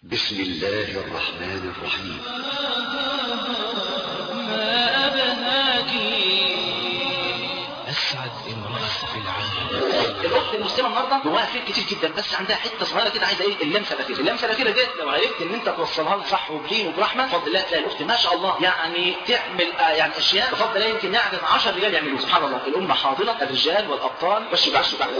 بسم الله الرحمن الرحيم ما أبهاك أسعد امرأة في العالم الاخت المسلمه النهارده جواها خير كتير جدا بس عندها حته صغيره كده عايزه ايه اللمسه الاخيره اللمسه الاخيره ديت لو عرفت ان انت توصلها لها صح وبلين وبرحمه بفضل الله تلاقي الاخت ما شاء الله يعني تعمل آه يعني اشياء بفضل الله يمكن يعجز 10 رجال يعملوها سبحان الله الامه حاضره الرجال والابطال والشجاع الشجاع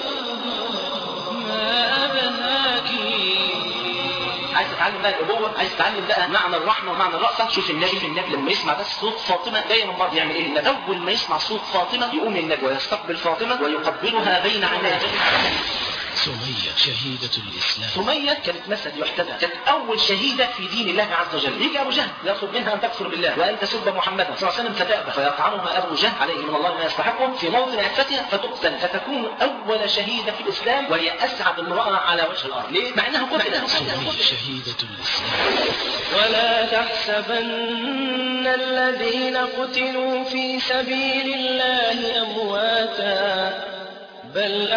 ما أبهاك عايز تتعلم بقى الابوه عايز تتعلم بقى معنى الرحمه ومعنى الرأفه شوف النبي في النبي لما يسمع بس صوت فاطمه جايه من بره يعمل ايه النبي اول ما يسمع صوت فاطمه يقوم النبي ويستقبل فاطمه ويقبلها بين عينيه سمية شهيدة الإسلام سمية كانت مسد يحتذى كانت أول شهيدة في دين الله عز وجل يجي أبو جهل يطلب منها أن تكفر بالله وأن تسب محمدا صلى الله عليه وسلم فتأبى فيطعنها أبو جهل عليه من الله ما يستحقه في موطن عفتها فتقتل فتكون أول شهيدة في الإسلام وهي أسعد امرأة على وجه الأرض ليه؟ مع أنها قتلت سمية شهيدة الإسلام ولا تحسبن الذين قتلوا في سبيل الله أمواتا بل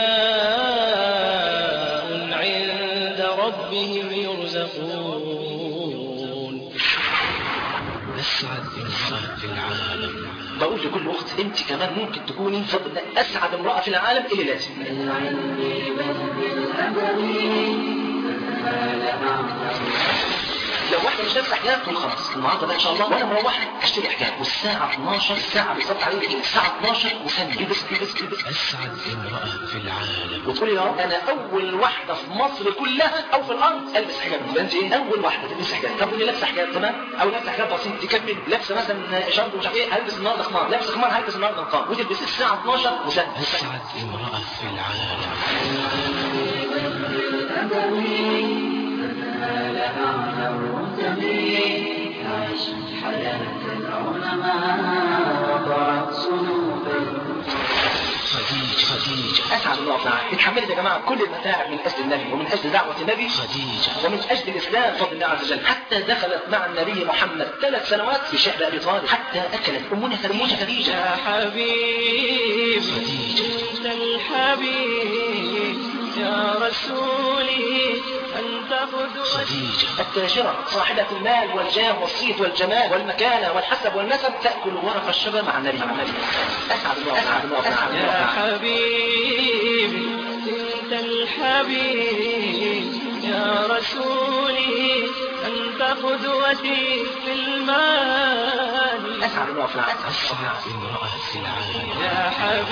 أحياء عند ربهم يرزقون أسعد امرأة في العالم بقول لكل أخت أنت كمان ممكن تكوني فضل أسعد امرأة في العالم اللي لازم لو واحده مش لابسه حجاب تقول خلاص النهارده بقى ان شاء الله وانا مروحه اشتري حجاب والساعه 12 الساعه بالظبط عليك الساعه 12 وثانيه البس البس البس أسعد امرأة في العالم وتقولي يا رب انا اول واحده في مصر كلها او في الارض البس حجاب يبقى انت ايه اول واحده تلبس حجاب طب واللي لابسه حجاب تمام او لابسه حجاب بسيط تكمل لابسه مثلا شرب ومش عارف ايه هلبس النهارده خمار لابسه خمار هلبس النهارده نقاب وتلبسي الساعه 12 وثانيه أسعد امرأة في العالم خديجة خديجة اسعد الله تعالى اتحملت يا جماعه كل المتاعب من اجل النبي ومن اجل دعوه النبي خديجة ومن اجل الاسلام بفضل الله عز وجل حتى دخلت مع النبي محمد ثلاث سنوات في شعب ابي طالب حتى اكلت امنا خديجه خديجه يا حبيب خديجة. أنت الحبيب يا رسولي أنت قدوتي خديجة التاجرة صاحبة المال والجاه والصيت والجمال والمكانة والحسب والنسب تأكل ورق الشجر مع النبي مع النبي أسعد الله أسعد الله أسعد يا الله حبيب أنت الحبيب يا رسولي أنت قدوتي في المال أسعد الله أسعد أسعد امرأة في العالم يا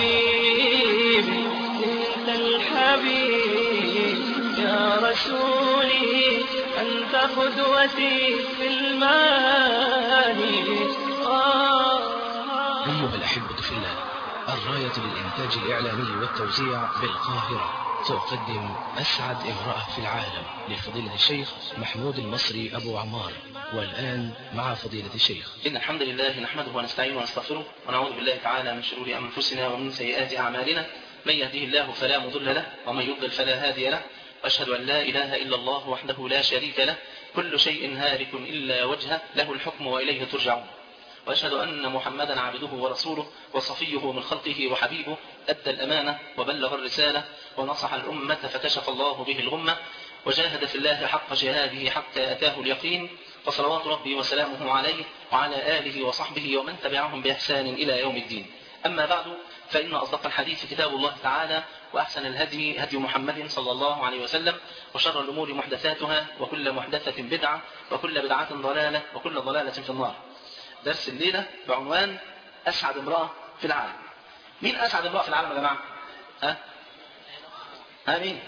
حبيب أنت الحبيب يا رسولي أنت قدوتي في المال آه أيها الأحبة في الله الراية للإنتاج الإعلامي والتوزيع بالقاهرة تقدم أسعد امرأة في العالم لفضيلة الشيخ محمود المصري أبو عمار والآن مع فضيلة الشيخ إن الحمد لله نحمده ونستعينه ونستغفره ونعوذ بالله تعالى من شرور أنفسنا ومن سيئات أعمالنا من يهده الله فلا مضل له ومن يضلل فلا هادي له وأشهد أن لا إله إلا الله وحده لا شريك له كل شيء هالك إلا وجهه له الحكم وإليه ترجعون وأشهد أن محمدا عبده ورسوله وصفيه من خلقه وحبيبه أدى الأمانة وبلغ الرسالة ونصح الأمة فكشف الله به الغمة وجاهد في الله حق جهاده حتى أتاه اليقين فصلوات ربي وسلامه عليه وعلى آله وصحبه ومن تبعهم بإحسان إلى يوم الدين أما بعد فإن أصدق الحديث كتاب الله تعالى وأحسن الهدي هدي محمد صلى الله عليه وسلم وشر الأمور محدثاتها وكل محدثة بدعة وكل بدعة ضلالة وكل ضلالة في النار درس الليلة بعنوان أسعد امرأة في العالم مين أسعد امرأة في العالم يا جماعة؟ ها؟ ها مين؟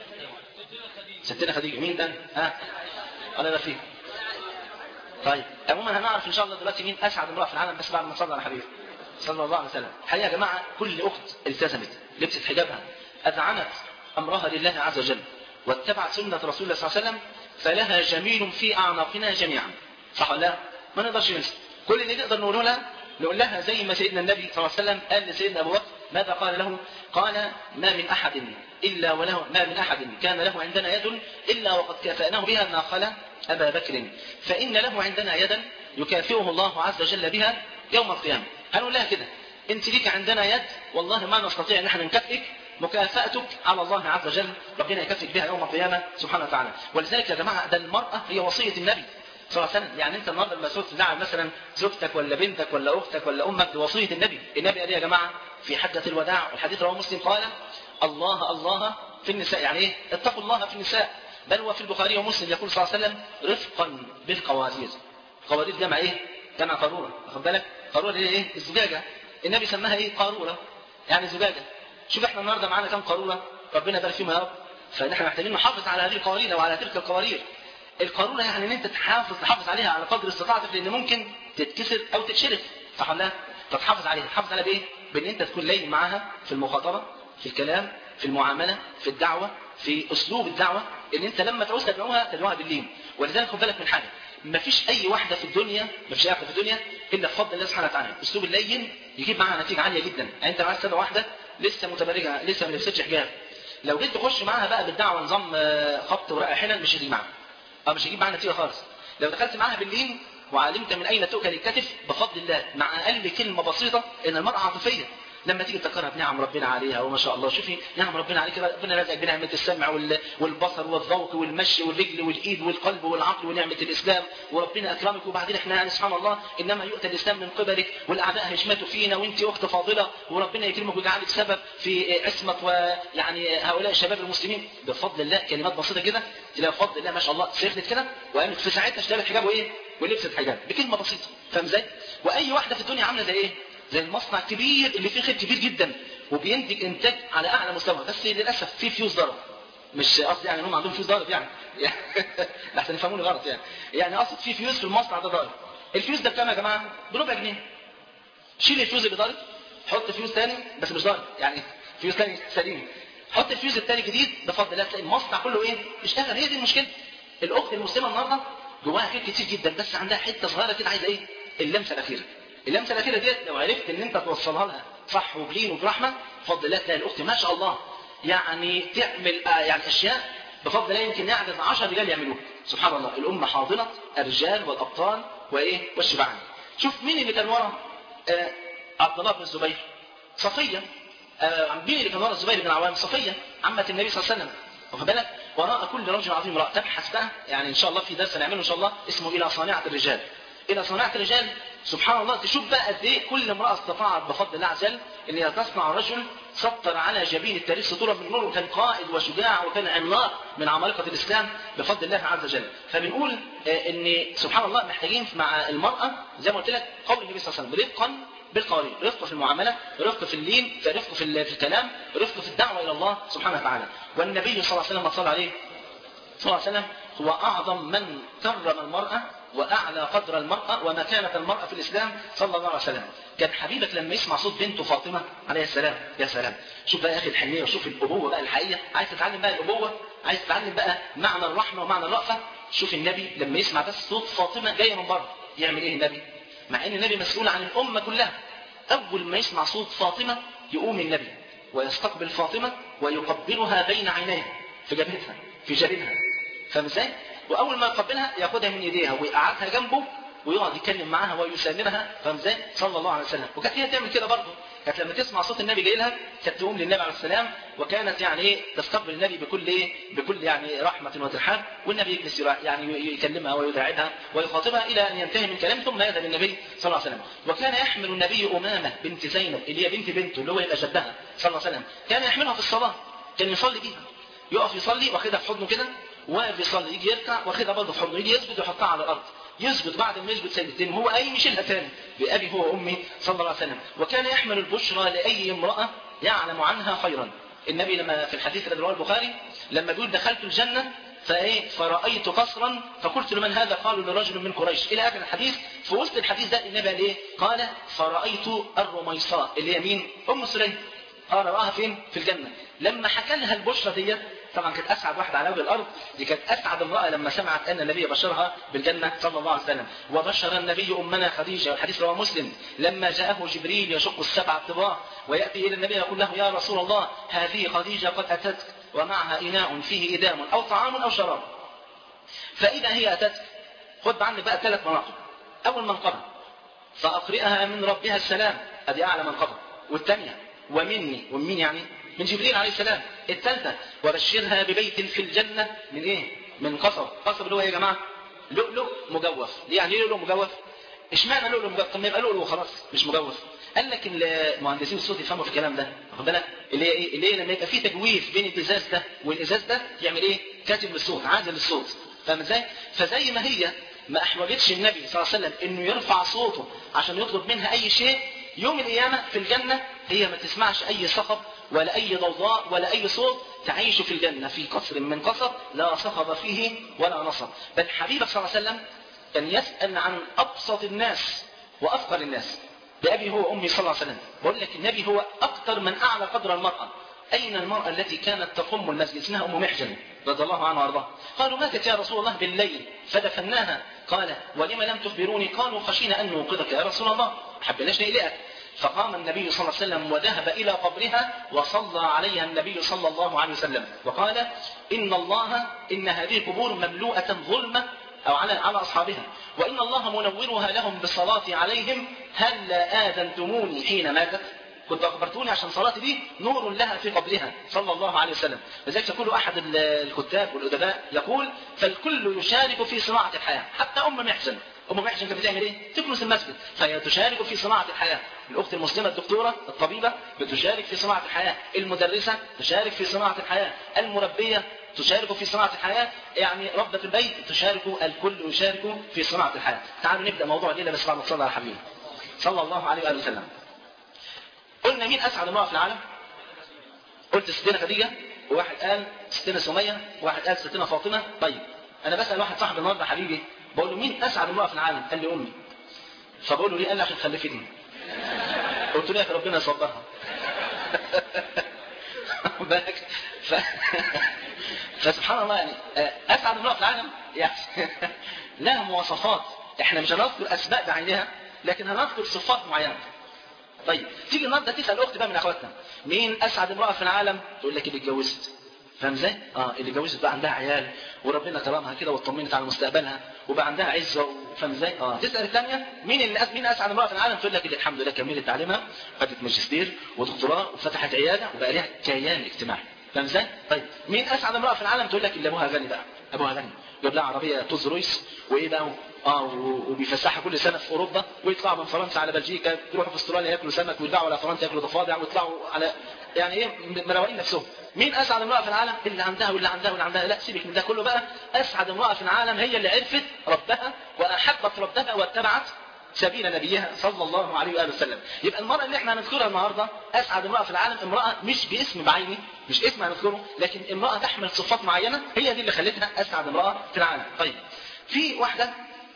ستنا خديجة مين ده؟ ها؟ أنا ده فيه طيب عموما هنعرف إن شاء الله دلوقتي مين أسعد امرأة في العالم بس بعد ما نصلي على حبيبي صلى الله عليه وسلم الحقيقة يا جماعة كل أخت التزمت لبست حجابها أذعنت أمرها لله عز وجل واتبعت سنة رسول الله صلى الله عليه وسلم فلها جميل في أعناقنا جميعا صح ولا لا؟ ما نقدرش ننسى كل اللي نقدر نقوله لها نقول لها زي ما سيدنا النبي صلى الله عليه وسلم قال لسيدنا أبو بكر ماذا قال له قال ما من أحد إلا وله ما من أحد كان له عندنا يد إلا وقد كافأناه بها الناقلة أبا بكر فإن له عندنا يدا يكافئه الله عز وجل بها يوم القيامة هنقول لها كده انت ليك عندنا يد والله ما نستطيع ان احنا نكافئك مكافأتك على الله عز وجل ربنا يكفيك بها يوم القيامة سبحانه وتعالى ولذلك يا جماعة ده المرأة هي وصية النبي صلى الله عليه وسلم يعني انت النهارده لما سوف تزعل مثلا زوجتك ولا بنتك ولا اختك ولا امك بوصيه النبي النبي قال إيه يا جماعه في حجه الوداع والحديث رواه مسلم قال الله الله في النساء يعني ايه اتقوا الله في النساء بل وفي البخاري ومسلم يقول صلى الله عليه وسلم رفقا بالقوارير قوارير جمع ايه جمع قاروره واخد بالك قاروره دي ايه الزجاجه النبي سماها ايه قاروره يعني زجاجه شوف احنا النهارده معانا كام قاروره ربنا يبارك فيهم يا رب فاحنا محتاجين نحافظ على هذه القوارير وعلى تلك القوارير القارورة يعني ان انت تحافظ تحافظ عليها على قدر استطاعتك لان ممكن تتكسر او تتشرخ صح ولا لا؟ فتحافظ عليها تحافظ عليها بايه بان انت تكون لين معاها في المخاطبه في الكلام في المعامله في الدعوه في اسلوب الدعوه ان انت لما تعوز تدعوها تدعوها باللين ولذلك خد بالك من حاجه ما فيش اي واحده في الدنيا ما فيش اي واحده في الدنيا الا بفضل الله سبحانه وتعالى الاسلوب اللين يجيب معاها نتيجه عاليه جدا يعني انت عايز تدعو واحده لسه متبرجه لسه ما لبستش حجاب لو جيت تخش معاها بقى بالدعوه نظام آه، خبط ورقه حلل مش هتيجي معاها اه مش هيجيب معاها نتيجه خالص لو دخلت معاها باللين وعلمت من اين تؤكل الكتف بفضل الله مع اقل كلمه بسيطه ان المراه عاطفيه لما تيجي تذكرها بنعم ربنا عليها وما شاء الله شوفي نعم ربنا عليك ربنا رزقك بنعمه السمع وال- والبصر والذوق والمشي والرجل والايد والقلب والعقل ونعمه الاسلام وربنا اكرمك وبعدين احنا يعني سبحان الله انما يؤتى الاسلام من قبلك والاعداء هيشمتوا فينا وانت اخت فاضله وربنا يكرمك ويجعلك سبب في عصمه ويعني هؤلاء الشباب المسلمين بفضل الله كلمات بسيطه كده تلاقي بفضل الله ما شاء الله سخنت كده وقامت في ساعتها اشتغلت حجاب وايه ولبست حجاب بكلمه بسيطه فاهم ازاي؟ واي واحده في الدنيا عامله زي ايه؟ زي المصنع الكبير اللي فيه خير كبير جدا وبينتج انتاج على اعلى مستوى بس للاسف في فيوز ضرب مش قصدي يعني هم عندهم فيوز ضارب يعني لحسن يفهموني غلط يعني يعني اقصد في فيوز في المصنع ده ضارب الفيوز ده بكام يا جماعه؟ بربع جنيه شيل الفيوز اللي ضارب حط فيوز تاني بس مش ضارب يعني فيوز تاني سليم حط الفيوز التاني جديد بفضل الله تلاقي المصنع كله ايه؟ اشتغل هي دي المشكله الاخت المسلمه النهارده جواها خير كتير جدا بس عندها حته صغيره كده عايزه ايه؟ اللمسه الاخيره اللمسه الاخيره ديت لو عرفت ان انت توصلها لها صح وبلين وبرحمه بفضل الله تلاقي الاخت ما شاء الله يعني تعمل آه يعني اشياء بفضل الله يمكن يعجز 10 رجال يعملوها سبحان الله الامه حاضنه الرجال والابطال وايه والشبعان شوف مين اللي كان ورا آه عبد الله بن الزبير صفيه آه مين اللي كان ورا الزبير بن العوام صفيه عمه النبي صلى الله عليه وسلم واخد بالك وراء كل رجل عظيم امراه تبحث بقى يعني ان شاء الله في درس هنعمله ان شاء الله اسمه الى صانعه الرجال الى صناعه الرجال سبحان الله تشوف بقى قد ايه كل امراه استطاعت بفضل الله عز وجل ان هي تصنع رجل سطر على جبين التاريخ سطورا من نور وكان قائد وشجاع وكان عملاق من عمالقه الاسلام بفضل الله عز وجل فبنقول آه، ان سبحان الله محتاجين مع المراه زي ما قلت لك قول النبي صلى الله عليه وسلم رفقا بالقوارير رفق في المعامله رفق في اللين رفق في ال- في الكلام رفق في الدعوه الى الله سبحانه وتعالى والنبي صلى الله عليه وسلم صلى عليه صلى الله عليه وسلم هو أعظم من كرم المرأة وأعلى قدر المرأة ومكانة المرأة في الإسلام صلى الله عليه وسلم كان حبيبك لما يسمع صوت بنته فاطمة عليه السلام يا سلام شوف بقى يا أخي الحنية وشوف الأبوة بقى الحقيقية عايز تتعلم بقى الأبوة عايز تتعلم بقى معنى الرحمة ومعنى الرأفة شوف النبي لما يسمع بس صوت فاطمة جاية من بره يعمل إيه النبي مع إن النبي مسؤول عن الأمة كلها أول ما يسمع صوت فاطمة يقوم النبي ويستقبل فاطمة ويقبلها بين عينيها في جبهتها في جبينها فاهم ازاي؟ واول ما يقبلها ياخدها من ايديها ويقعدها جنبه ويقعد يتكلم معاها ويسامرها فاهم ازاي؟ صلى الله عليه وسلم وكانت هي تعمل كده برضه كانت لما تسمع صوت النبي جاي لها كانت تقوم للنبي عليه السلام وكانت يعني ايه تستقبل النبي بكل ايه بكل يعني رحمه وترحاب والنبي يجلس يرا- يعني يكلمها ويداعبها ويخاطبها الى ان ينتهي من كلام ثم يذهب النبي صلى الله عليه وسلم وكان يحمل النبي امامه بنت زينب اللي هي بنت بنته اللي هو يبقى جدها صلى الله عليه وسلم كان يحملها في الصلاه كان يصلي بيها يقف يصلي واخدها في حضنه كده واقف يصلي يجي يركع واخدها برضه في حضنه يجي يسجد ويحطها على الارض يسجد بعد ما يسجد سجدتين وهو قايم يشيلها تاني بابي هو وامي صلى الله عليه وسلم وكان يحمل البشرى لاي امراه يعلم عنها خيرا النبي لما في الحديث الذي رواه البخاري لما بيقول دخلت الجنه فايه فرأيت قصرا فقلت لمن هذا قالوا لرجل من قريش الى اخر الحديث في وسط الحديث ده النبي قال ايه قال فرأيت الرميصاء اللي هي مين ام سليم اه رآها فين في الجنة لما حكى لها البشرى ديت طبعا كانت اسعد واحده على وجه الارض دي كانت اسعد امراه لما سمعت ان النبي بشرها بالجنه صلى الله عليه وسلم وبشر النبي امنا خديجه والحديث رواه مسلم لما جاءه جبريل يشق السبع الطباع وياتي الى النبي يقول له يا رسول الله هذه خديجه قد اتتك ومعها اناء فيه ادام او طعام او شراب فاذا هي اتتك خد عنك بقى ثلاث مناقب اول منقبه فاقرئها من ربها السلام ادي اعلى منقبه والثانيه ومني ومن يعني من جبريل عليه السلام الثالثة وبشرها ببيت في الجنة من ايه من قصب قصب اللي هو ايه يا جماعة لؤلؤ مجوف ليه يعني ايه لؤلؤ مجوف اشمعنى لؤلؤ مجوف طب ما يبقى لؤلؤ وخلاص مش مجوف قال لك المهندسين الصوت يفهموا في الكلام ده واخد بالك اللي هي ايه اللي هي لما يبقى في تجويف بين الازاز ده والازاز ده يعمل ايه كاتب للصوت عازل للصوت فاهم ازاي فزي ما هي ما احوجتش النبي صلى الله عليه وسلم انه يرفع صوته عشان يطلب منها اي شيء يوم القيامه في الجنه هي ما تسمعش اي صخب ولا اي ضوضاء ولا اي صوت تعيش في الجنه في قصر من قصر لا صخب فيه ولا نصب بل حبيبك صلى الله عليه وسلم كان يسال عن ابسط الناس وافقر الناس بأبي هو أمي صلى الله عليه وسلم بقول لك النبي هو أكثر من أعلى قدر المرأة أين المرأة التي كانت تقوم المسجد اسمها أم محجن رضي الله عنها وأرضاها قالوا ماتت يا رسول الله بالليل فدفناها قال ولم لم تخبروني قالوا خشينا أن نوقظك يا رسول الله حبيناش نقلقك فقام النبي صلى الله عليه وسلم وذهب إلى قبرها وصلى عليها النبي صلى الله عليه وسلم وقال إن الله إن هذه قبور مملوءة ظلمة أو على على أصحابها وإن الله منورها لهم بالصلاة عليهم هل آذنتموني حين ماتت كنت أخبرتوني عشان صلاتي دي نور لها في قبرها صلى الله عليه وسلم لذلك يقول أحد الكتاب والأدباء يقول فالكل يشارك في صناعة الحياة حتى أم محسن أم محسن كانت بتعمل إيه؟ تكنس المسجد فهي تشارك في صناعة الحياة الأخت المسلمة الدكتورة الطبيبة بتشارك في صناعة الحياة المدرسة تشارك في صناعة الحياة المربية تشارك في صناعة الحياة يعني ربة البيت تشارك الكل يشارك في صناعة الحياة تعالوا نبدأ موضوع الليلة بس بعد ما تصلى على حبيبي صلى الله عليه وآله وسلم قلنا مين أسعد امرأة في العالم قلت ستنا خديجة وواحد قال ستنا سمية وواحد قال ستنا فاطمة طيب أنا بسأل واحد صاحبي النهارده حبيبي بقول له مين أسعد امرأة في العالم قال لي أمي فبقول له ليه قال لي عشان خلفتني قلت له يا أخي ربنا يصبرها بالك ف... فسبحان الله يعني اسعد امراه في العالم يعني لها مواصفات احنا مش هنذكر اسماء بعينها لكن هنذكر صفات معينه طيب تيجي النهارده تسال اخت بقى من اخواتنا مين اسعد امراه في العالم تقول لك اللي اتجوزت فاهم ازاي؟ اه اللي اتجوزت بقى عندها عيال وربنا كرمها كده واطمنت على مستقبلها وبقى عندها عزه فاهم ازاي؟ اه تسال الثانيه مين اللي أس... مين اسعد امراه في العالم تقول لك اللي الحمد لله كملت تعليمها خدت ماجستير ودكتوراه وفتحت عياده وبقى ليها كيان اجتماعي فاهم ازاي؟ طيب مين اسعد امراه في العالم تقول لك اللي ابوها غني بقى ابوها غني جاب لها عربيه توز رويس وايه بقى اه وبيفسحها كل سنه في اوروبا ويطلعوا من فرنسا على بلجيكا يروحوا في استراليا ياكلوا سمك ويرجعوا على فرنسا ياكلوا ضفادع ويطلعوا على يعني ايه مروقين نفسهم مين اسعد امراه في العالم اللي عندها واللي عندها واللي عندها لا سيبك من ده كله بقى اسعد امراه في العالم هي اللي عرفت ربها واحبت ربها واتبعت سبيل نبيها صلى الله عليه واله وسلم يبقى المراه اللي احنا هنذكرها النهارده اسعد امراه في العالم امراه مش باسم بعيني مش اسم هنذكره لكن امراه تحمل صفات معينه هي دي اللي خلتها اسعد امراه في العالم طيب في واحده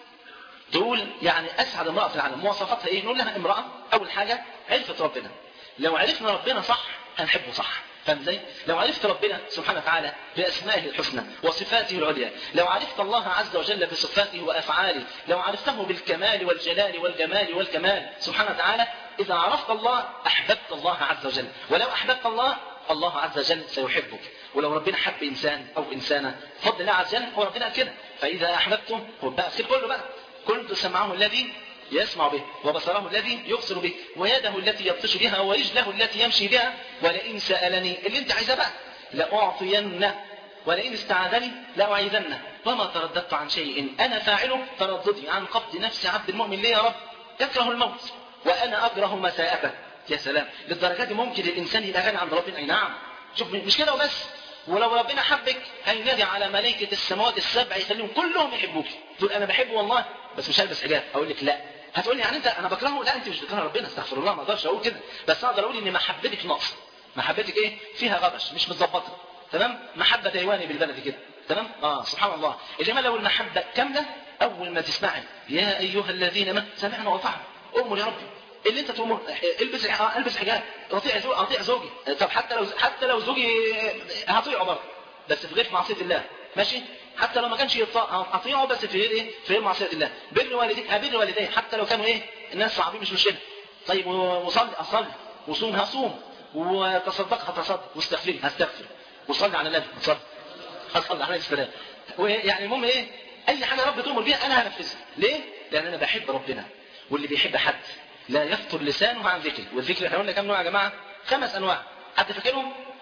تقول يعني اسعد امراه في العالم مواصفاتها ايه نقول لها امراه اول حاجه عرفت ربنا لو عرفنا ربنا صح هنحبه صح فاهم ازاي؟ لو عرفت ربنا سبحانه وتعالى باسمائه الحسنى وصفاته العليا، لو عرفت الله عز وجل بصفاته وافعاله، لو عرفته بالكمال والجلال والجمال والكمال سبحانه وتعالى، اذا عرفت الله احببت الله عز وجل، ولو احببت الله الله عز وجل سيحبك، ولو ربنا حب انسان او انسانه فضل الله عز وجل هو ربنا قال كده، فاذا احببته هو بقى في كله بقى كنت سمعه الذي يسمع به وبصره الذي يبصر به ويده التي يبطش بها ورجله التي يمشي بها ولئن سألني اللي انت عايزاه بقى لأعطينه ولئن استعاذني لأعيذنه وما ترددت عن شيء أنا فاعله ترددي عن قبض نفس عبد المؤمن ليه يا رب يكره الموت وأنا أكره مساءته يا سلام للدرجة دي ممكن الإنسان يبقى غني عند ربنا أي نعم شوف مش كده وبس ولو ربنا حبك هينادي على ملائكة السماوات السبع يخليهم كلهم يحبوك تقول أنا بحبه والله بس مش هلبس حجاب أقول لك لا هتقول لي يعني انت انا بكرهه لا انت مش بتكره ربنا استغفر الله ما اقدرش اقول كده بس اقدر اقول ان محبتك ناقصه محبتك ايه فيها غبش مش متظبطه تمام محبه ديواني بالبلد كده تمام اه سبحان الله انما لو المحبه كامله اول ما تسمعي يا ايها الذين ما سمعنا وطعنا امر يا ربي اللي انت تؤمر البس آه البس حجاب اطيع زوجي اطيع زوجي طب حتى لو حتى لو زوجي هطيعه برضه بس في غير معصيه الله ماشي حتى لو ما كانش اطيعه بس في ايه في غير معصيه الله بر والديك هبر والديه حتى لو كانوا ايه الناس صعبين مش مشكله طيب وصلي اصلي وصوم هصوم وتصدق هتصدق واستغفري هستغفر وصلي على النبي صلي هصلي عليه السلام يعني المهم ايه اي حاجه رب تؤمر بيها انا هنفذها ليه لان انا بحب ربنا واللي بيحب حد لا يفطر لسانه عن ذكري والذكر احنا قلنا كام نوع يا جماعه خمس انواع حد فاكرهم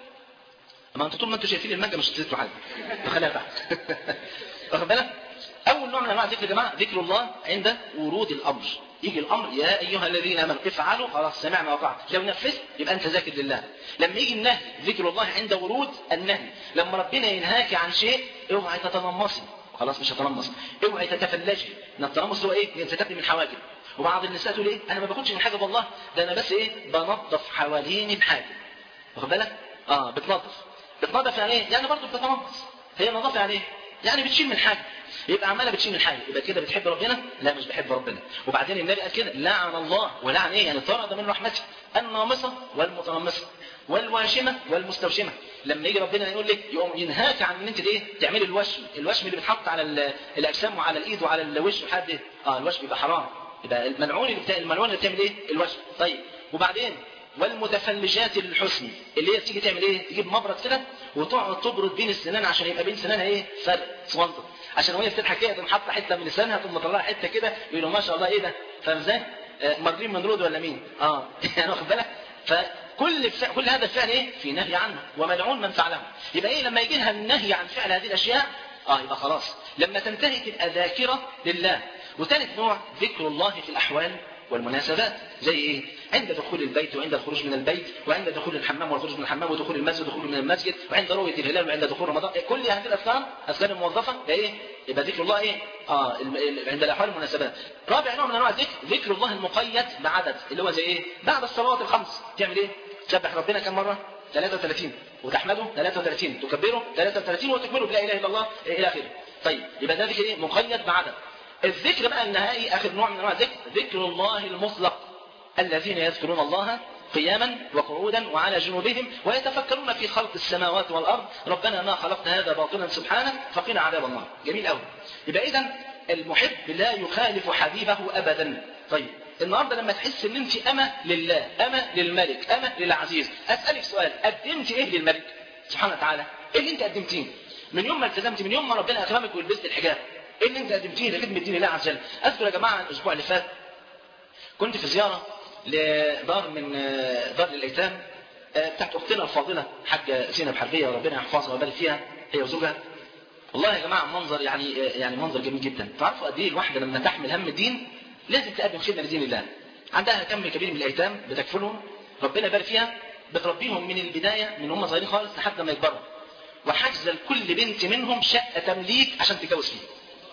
ما انتوا طول ما انتوا شايفين المانجا مش هتذكروا حاجه فخليها تحت واخد بالك اول نوع من انواع الذكر يا جماعه ذكر الله عند ورود الامر يجي الامر يا ايها الذين امنوا افعلوا خلاص سمعنا وطعنا لو نفذت يبقى انت ذاكر لله لما يجي النهي ذكر الله عند ورود النهي لما ربنا ينهاك عن شيء اوعي تتنمصي خلاص مش هتنمص اوعي تتفلجي ان التنمص هو ايه انت تبني من حواجب وبعض النساء تقول ايه انا ما باخدش من حاجه والله ده انا بس ايه بنظف حواليني بحاجه واخد بالك اه بتنظف بتنظف يعني ايه يعني برضه بتتنمص هي نظافه يعني ايه يعني بتشيل من حاجه يبقى عماله بتشيل من حاجه يبقى كده بتحب ربنا لا مش بحب ربنا وبعدين النبي قال كده لعن الله ولعن ايه يعني طرد من رحمته النامصه والمتنمصه والواشمه والمستوشمه لما يجي ربنا يقول لك يقوم ينهاك عن ان انت ايه تعملي الوشم الوشم اللي بيتحط على ال- الاجسام وعلى الايد وعلى الوش لحد ايه اه الوشم يبقى حرام يبقى الملعون اللي بتا... الملعون اللي بتعمل ايه الوشم طيب وبعدين والمتفلجات للحسن اللي هي تيجي تعمل ايه تجيب مبرد كده وتقعد تبرد بين السنان عشان يبقى بين سنانها ايه فرق صوانطه عشان وهي بتضحك كده تقوم حاطه حته من لسانها تقوم مطلعه حته كده يقولوا ما شاء الله ايه ده فاهم ازاي آه، مارلين منرود ولا مين اه يعني واخد بالك فكل فعل كل هذا الفعل ايه في نهي عنه وملعون من فعله يبقى ايه لما يجي لها النهي عن فعل هذه الاشياء اه يبقى خلاص لما تنتهي تبقى ذاكره لله وثالث نوع ذكر الله في الاحوال والمناسبات زي ايه عند دخول البيت وعند الخروج من البيت وعند دخول الحمام والخروج من الحمام ودخول المسجد ودخول من المسجد وعند رؤيه الهلال وعند دخول رمضان كل هذه الاذكار اذكار الموظفه ده ايه يبقى ذكر الله ايه اه ال- ال- عند الاحوال والمناسبات رابع نوع من انواع الذكر ذكر الله المقيد بعدد اللي هو زي ايه بعد الصلوات الخمس تعمل ايه تسبح ربنا كم مره 33 وتحمده 33 تكبره 33 وتكبره بلا اله الا الله الى اخره طيب يبقى ده ذكر ايه مقيد بعدد الذكر بقى النهائي اخر نوع من انواع الذكر ذكر الله المطلق الذين يذكرون الله قياما وقعودا وعلى جنوبهم ويتفكرون في خلق السماوات والارض ربنا ما خلقت هذا باطلا سبحانك فقنا عذاب النار جميل قوي يبقى اذا المحب لا يخالف حبيبه ابدا طيب النهارده لما تحس ان انت امه لله امه للملك امه للعزيز اسالك سؤال قدمت ايه للملك سبحانه وتعالى ايه اللي انت قدمتيه من يوم ما التزمت من يوم ما ربنا اكرمك ولبست الحجاب ايه اللي انت قدمتيه لخدمه دين الله عز وجل اذكر يا جماعه الاسبوع اللي فات كنت في زياره لدار من دار للايتام بتاعت اختنا الفاضله حاجه زينب حربيه وربنا يحفظها ويبارك فيها هي وزوجها والله يا جماعه منظر يعني يعني منظر جميل جدا تعرفوا قد ايه الواحده لما تحمل هم الدين لازم تقدم خدمه لدين الله عندها كم كبير من الايتام بتكفلهم ربنا يبارك فيها بتربيهم من البدايه من هم صغيرين خالص لحد ما يكبروا وحجز لكل بنت منهم شقه تمليك عشان تتجوز فيها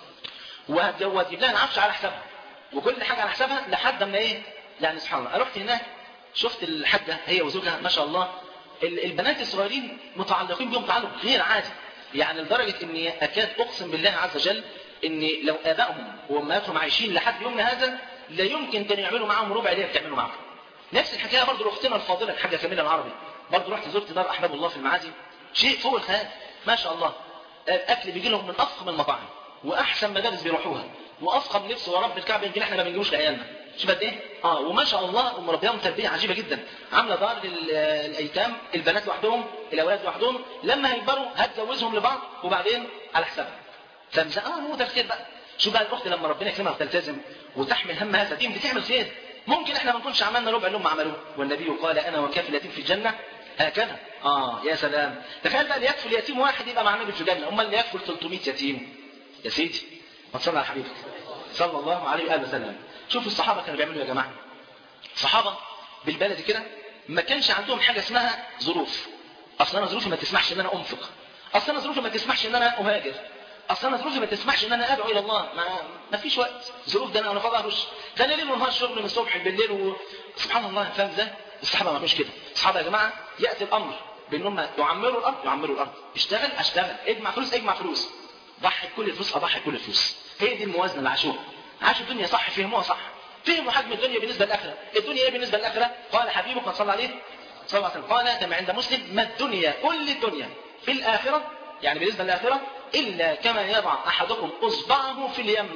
وهتجيب لها العفش على حسابها وكل حاجه على حسابها لحد ما ايه يعني سبحان الله رحت هناك شفت الحاجه هي وزوجها ما شاء الله ال- البنات الصغيرين متعلقين بهم تعلق غير عادي يعني لدرجه اني اكاد اقسم بالله عز وجل ان لو ابائهم وامهاتهم عايشين لحد يومنا هذا لا يمكن كانوا يعملوا معاهم ربع اللي هي بتعمله معاهم نفس الحكايه برضه لاختنا الفاضله الحاجه كامله العربي برضه رحت زرت دار احباب الله في المعادي شيء فوق الخيال ما شاء الله الاكل بيجي لهم من افخم المطاعم واحسن مدارس بيروحوها وافخم لبس ورب الكعبه يمكن احنا ما بنجيبوش لايامنا شوف قد ايه اه وما شاء الله ام ربيهم تربيه عجيبه جدا عامله دار للايتام البنات لوحدهم الاولاد لوحدهم لما هيكبروا هتجوزهم لبعض وبعدين على حسابها فمزا اه هو ده الخير بقى شوف بقى الاخت لما ربنا يكرمها وتلتزم وتحمل هم هذا الدين بتعمل خير ممكن احنا ما نكونش عملنا ربع اللي هم عملوه والنبي قال انا وكافل اليتيم في الجنه هكذا اه يا سلام تخيل بقى اللي يكفل يتيم واحد يبقى مع النبي في الجنه امال اللي يكفل 300 يتيم يا سيدي ما تصلي على حبيبك صلى الله عليه واله وسلم شوفوا الصحابه كانوا بيعملوا يا جماعه الصحابه بالبلد كده ما كانش عندهم حاجه اسمها ظروف اصل انا ظروفي ما تسمحش ان انا انفق اصل انا ظروفي ما تسمحش ان انا اهاجر اصل انا ظروفي ما تسمحش ان انا ادعو الى الله ما, ما فيش وقت ظروف ده انا انا فاضي اهرش ده انا ليل ونهار شغل من الصبح بالليل و... سبحان الله فاهم ازاي الصحابه ما كانوش كده الصحابه يا جماعه ياتي الامر بان هم يعمروا الارض يعمروا الارض اشتغل اشتغل اجمع فلوس اجمع فلوس ضحي كل الفلوس اضحي كل الفلوس هي دي الموازنه اللي عاشوها عاشوا الدنيا صح فهموها صح فهموا حجم الدنيا بالنسبه للاخره الدنيا ايه بالنسبه للاخره قال حبيبك ما صلى عليه صلى الله عليه وسلم قال كما عند مسلم ما الدنيا كل الدنيا في الاخره يعني بالنسبه للاخره الا كما يضع احدكم اصبعه في اليم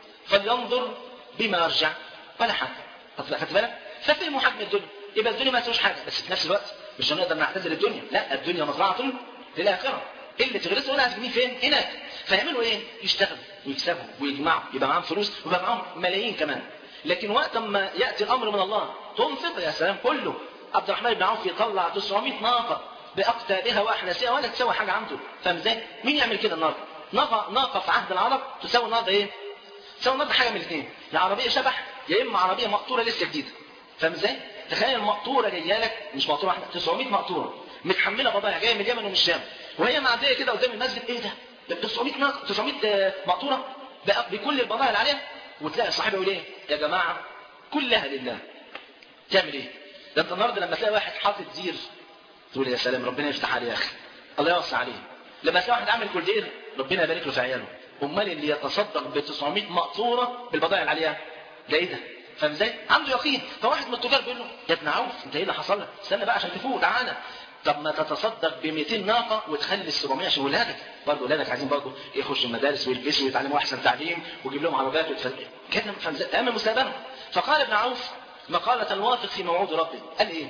فلينظر بما يرجع ولا حاجه خدت بالك ففهموا حجم الدنيا يبقى الدنيا ما تسويش حاجه بس في نفس الوقت مش هنقدر نعتزل الدنيا لا الدنيا مزرعه للاخره اللي تغرسه هنا هتجنيه فين هناك فيعملوا ايه يشتغلوا ويكسبوا ويجمعوا يبقى معاهم فلوس ويبقى معاهم ملايين كمان لكن وقت ما ياتي الامر من الله تنفق يا سلام كله عبد الرحمن بن عوف يطلع 900 ناقه باقتابها واحلاسها ولا تسوي حاجه عنده فاهم ازاي مين يعمل كده النهارده ناقه ناقه في عهد العرب تساوي النهارده ايه تساوي النهارده حاجه من الاثنين يا عربيه شبح يا اما عربيه مقطوره لسه جديده فاهم ازاي تخيل المقطوره جايه لك مش مقطوره واحده 900 مقطوره متحمله بضايع جايه من اليمن ومن الشام وهي معديه كده قدام المسجد ايه ده ده 900 ناقه 900 مقطوره بقى بكل البضائع اللي عليها وتلاقي صاحبها يقول ايه يا جماعه كلها لله تعمل ايه ده انت النهارده لما تلاقي واحد حاطط زير تقول يا سلام ربنا يفتح عليه يا اخي الله يوسع عليه لما تلاقي واحد عامل كولدير ربنا يبارك له في عياله امال اللي يتصدق ب 900 مقطوره بالبضائع اللي عليها ده ايه ده فاهم ازاي عنده يقين فواحد من التجار بيقول له يا ابن عوف انت ايه اللي حصل لك استنى بقى عشان تفوق تعالى طب ما تتصدق ب 200 ناقه وتخلي ال 700 عشان ولادك برضه ولادك عايزين برضه يخشوا المدارس ويلبسوا ويتعلموا احسن تعليم ويجيب لهم عربيات وتف... كده فاهم ازاي تامن مستقبلهم فقال ابن عوف مقالة واثق في موعود ربي قال ايه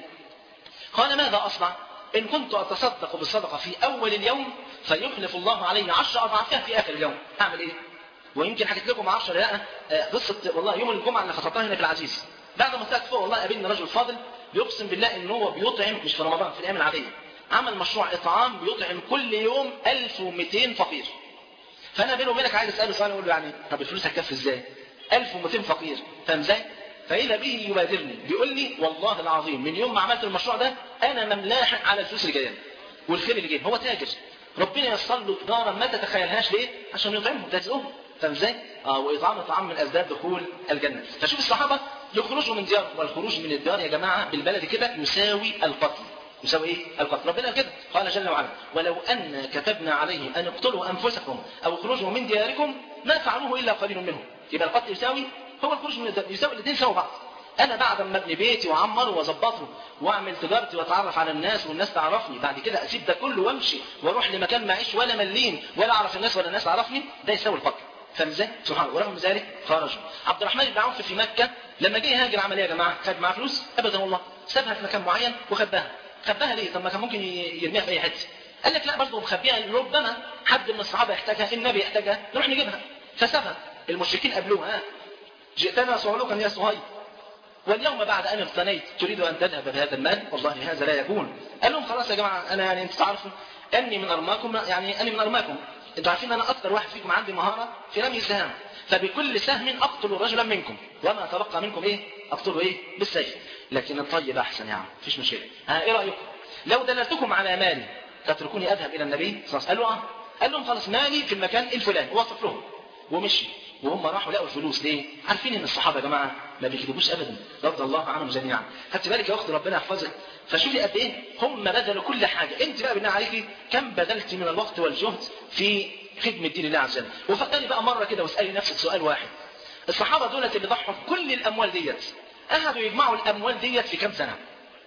قال ماذا اصنع ان كنت اتصدق بالصدقة في اول اليوم فيخلف الله علي عشر اضعافها في اخر اليوم اعمل ايه ويمكن حكيت لكم 10 لا قصة والله يوم الجمعة اللي خطبتها هنا في العزيز بعد ما طلعت فوق والله قابلني رجل فاضل بيقسم بالله ان هو بيطعم مش في رمضان في الايام العادية عمل مشروع اطعام بيطعم كل يوم 1200 فقير فانا بيني وبينك عايز اساله سؤال اقول له يعني طب الفلوس هتكفي ازاي 1200 فقير فاهم ازاي فإذا به يبادرني بيقول لي والله العظيم من يوم ما عملت المشروع ده أنا مملاحق على الفلوس اللي جايه والخير اللي جاي هو تاجر ربنا يصل له تجارة ما تتخيلهاش ليه عشان يطعمهم ده رزقهم فاهم ازاي؟ اه واطعام الطعام من اسباب دخول الجنه فشوف الصحابه يخرجوا من ديار والخروج من الدار يا جماعه بالبلد كده يساوي القتل يساوي ايه؟ القتل ربنا كده قال جل وعلا ولو ان كتبنا عليهم ان اقتلوا انفسكم او اخرجوا من دياركم ما فعلوه الا قليل منهم يبقى القتل يساوي هو الخروج من الدار يساوي الاثنين يساوي بعض انا بعد ما ابني بيتي واعمره واظبطه واعمل تجارتي واتعرف على الناس والناس تعرفني بعد كده اسيب ده كله وامشي واروح لمكان ما اعيش ولا مليم ولا اعرف الناس ولا الناس تعرفني ده يساوي القتل فاهم ازاي؟ سبحان الله ورغم ذلك خرجوا عبد الرحمن بن عوف في مكه لما جه يهاجر عمل ايه يا جماعه؟ خد معاه فلوس؟ ابدا والله سابها في مكان معين وخباها خباها ليه؟ طب ما كان ممكن يرميها في اي حته قال لك لا برضه مخبيها ربما حد من الصحابه يحتاجها النبي يحتاجها نروح نجيبها فسابها المشركين قابلوها ها جئتنا صعلوكا يا صهيب واليوم بعد ان اغتنيت تريد ان تذهب بهذا المال والله هذا لا يكون قال لهم خلاص يا جماعه انا يعني انتوا تعرفوا اني من ارماكم يعني اني من ارماكم انتوا عارفين انا اكثر واحد فيكم عندي مهاره في رمي السهام فبكل سهم اقتل رجلا منكم وما تبقى منكم ايه اقتله ايه بالسيف لكن الطيب احسن يا عم مفيش مشكله ها ايه رايكم لو دللتكم على مالي تتركوني اذهب الى النبي صلى الله عليه وسلم قالوا اه قال لهم خلاص مالي في المكان الفلاني وصف لهم ومشي وهم راحوا لقوا الفلوس ليه؟ عارفين ان الصحابه يا جماعه ما بيكذبوش ابدا رضي الله عنهم جميعا خدت بالك يا اخت ربنا يحفظك فشوفي قد ايه هم بذلوا كل حاجه انت بقى بالله عليكي كم بذلت من الوقت والجهد في خدمه دين الله عز وجل وفكري بقى مره كده واسالي نفسك سؤال واحد الصحابه دولت اللي ضحوا بكل الاموال ديت قعدوا يجمعوا الاموال ديت في كام سنه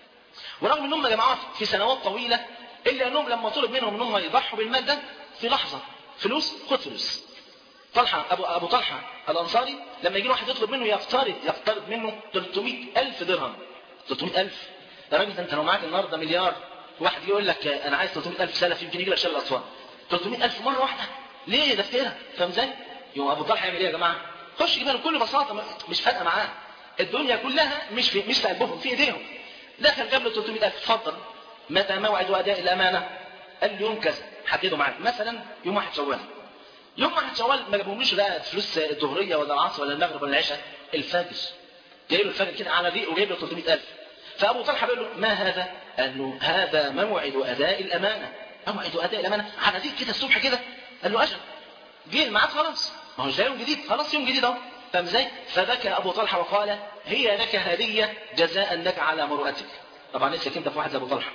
ورغم انهم جمعوها في سنوات طويله الا انهم لما طلب منهم انهم يضحوا بالمال ده في لحظه فلوس خد فلوس طلحة أبو, أبو طلحة الأنصاري لما يجي واحد يطلب منه يفترض يفترض منه 300 ألف درهم 300 ألف يا راجل ده أنت لو معاك النهارده مليار واحد يقول لك أنا عايز 300 ألف سلف يمكن يجي لك شلل أطفال 300 ألف مرة واحدة ليه ده افترا فاهم ازاي؟ يوم أبو طلحة يعمل إيه يا جماعة؟ خش يجيبها بكل بساطة مش فارقة معاه الدنيا كلها مش في مش في قلبهم في إيديهم دخل جاب له 300 ألف اتفضل متى موعد أداء الأمانة؟ قال له يوم كذا حدده معاك مثلا يوم واحد شوال يوم واحد شوال ما جابهملوش بقى فلوس الظهريه ولا العصر ولا المغرب ولا العشاء الفجر جايب له الفجر كده على ريق وجايب له 300000 فابو طلحه بيقول له ما هذا؟ قال له هذا موعد اداء الامانه موعد اداء الامانه على ريق كده الصبح كده قال له اجل جه الميعاد خلاص ما هو يوم جديد خلاص يوم جديد اهو فاهم ازاي؟ فبكى ابو طلحه وقال هي لك هديه جزاء لك على مروءتك طبعا لسه انت في واحد ابو طلحه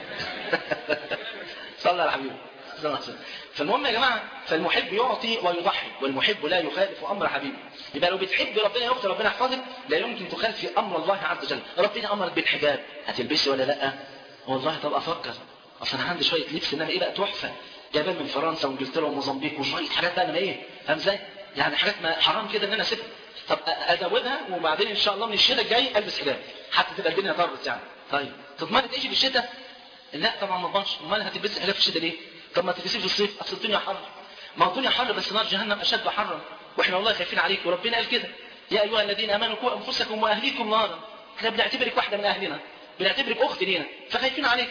صلى على حبيبي صلى الله عليه وسلم فالمهم يا جماعه فالمحب يعطي ويضحي والمحب لا يخالف امر حبيبه يبقى لو بتحب ربنا يغفر ربنا يحفظك لا يمكن تخالفي امر الله عز وجل ربنا امرك بالحجاب هتلبسي ولا لا والله طب افكر اصل انا عندي شويه لبس انما ايه بقى تحفه جايبان من فرنسا وانجلترا وموزمبيق وشويه حاجات بقى انا ايه فاهم ازاي يعني حاجات ما حرام كده ان انا اسيبها طب ازودها وبعدين ان شاء الله من الشتاء الجاي البس حجاب حتى تبقى الدنيا ضربت يعني طيب تضمني تعيشي في الشتاء لا طبعا ما اضمنش امال هتلبسي حجاب في الشتاء ليه طب ما تلبسيه في الصيف اصل الدنيا حر ما هو الدنيا حر بس نار جهنم اشد حرا واحنا والله خايفين عليك وربنا قال كده يا ايها الذين امنوا قوا انفسكم واهليكم نارا احنا بنعتبرك واحده من اهلنا بنعتبرك اخت لينا فخايفين عليك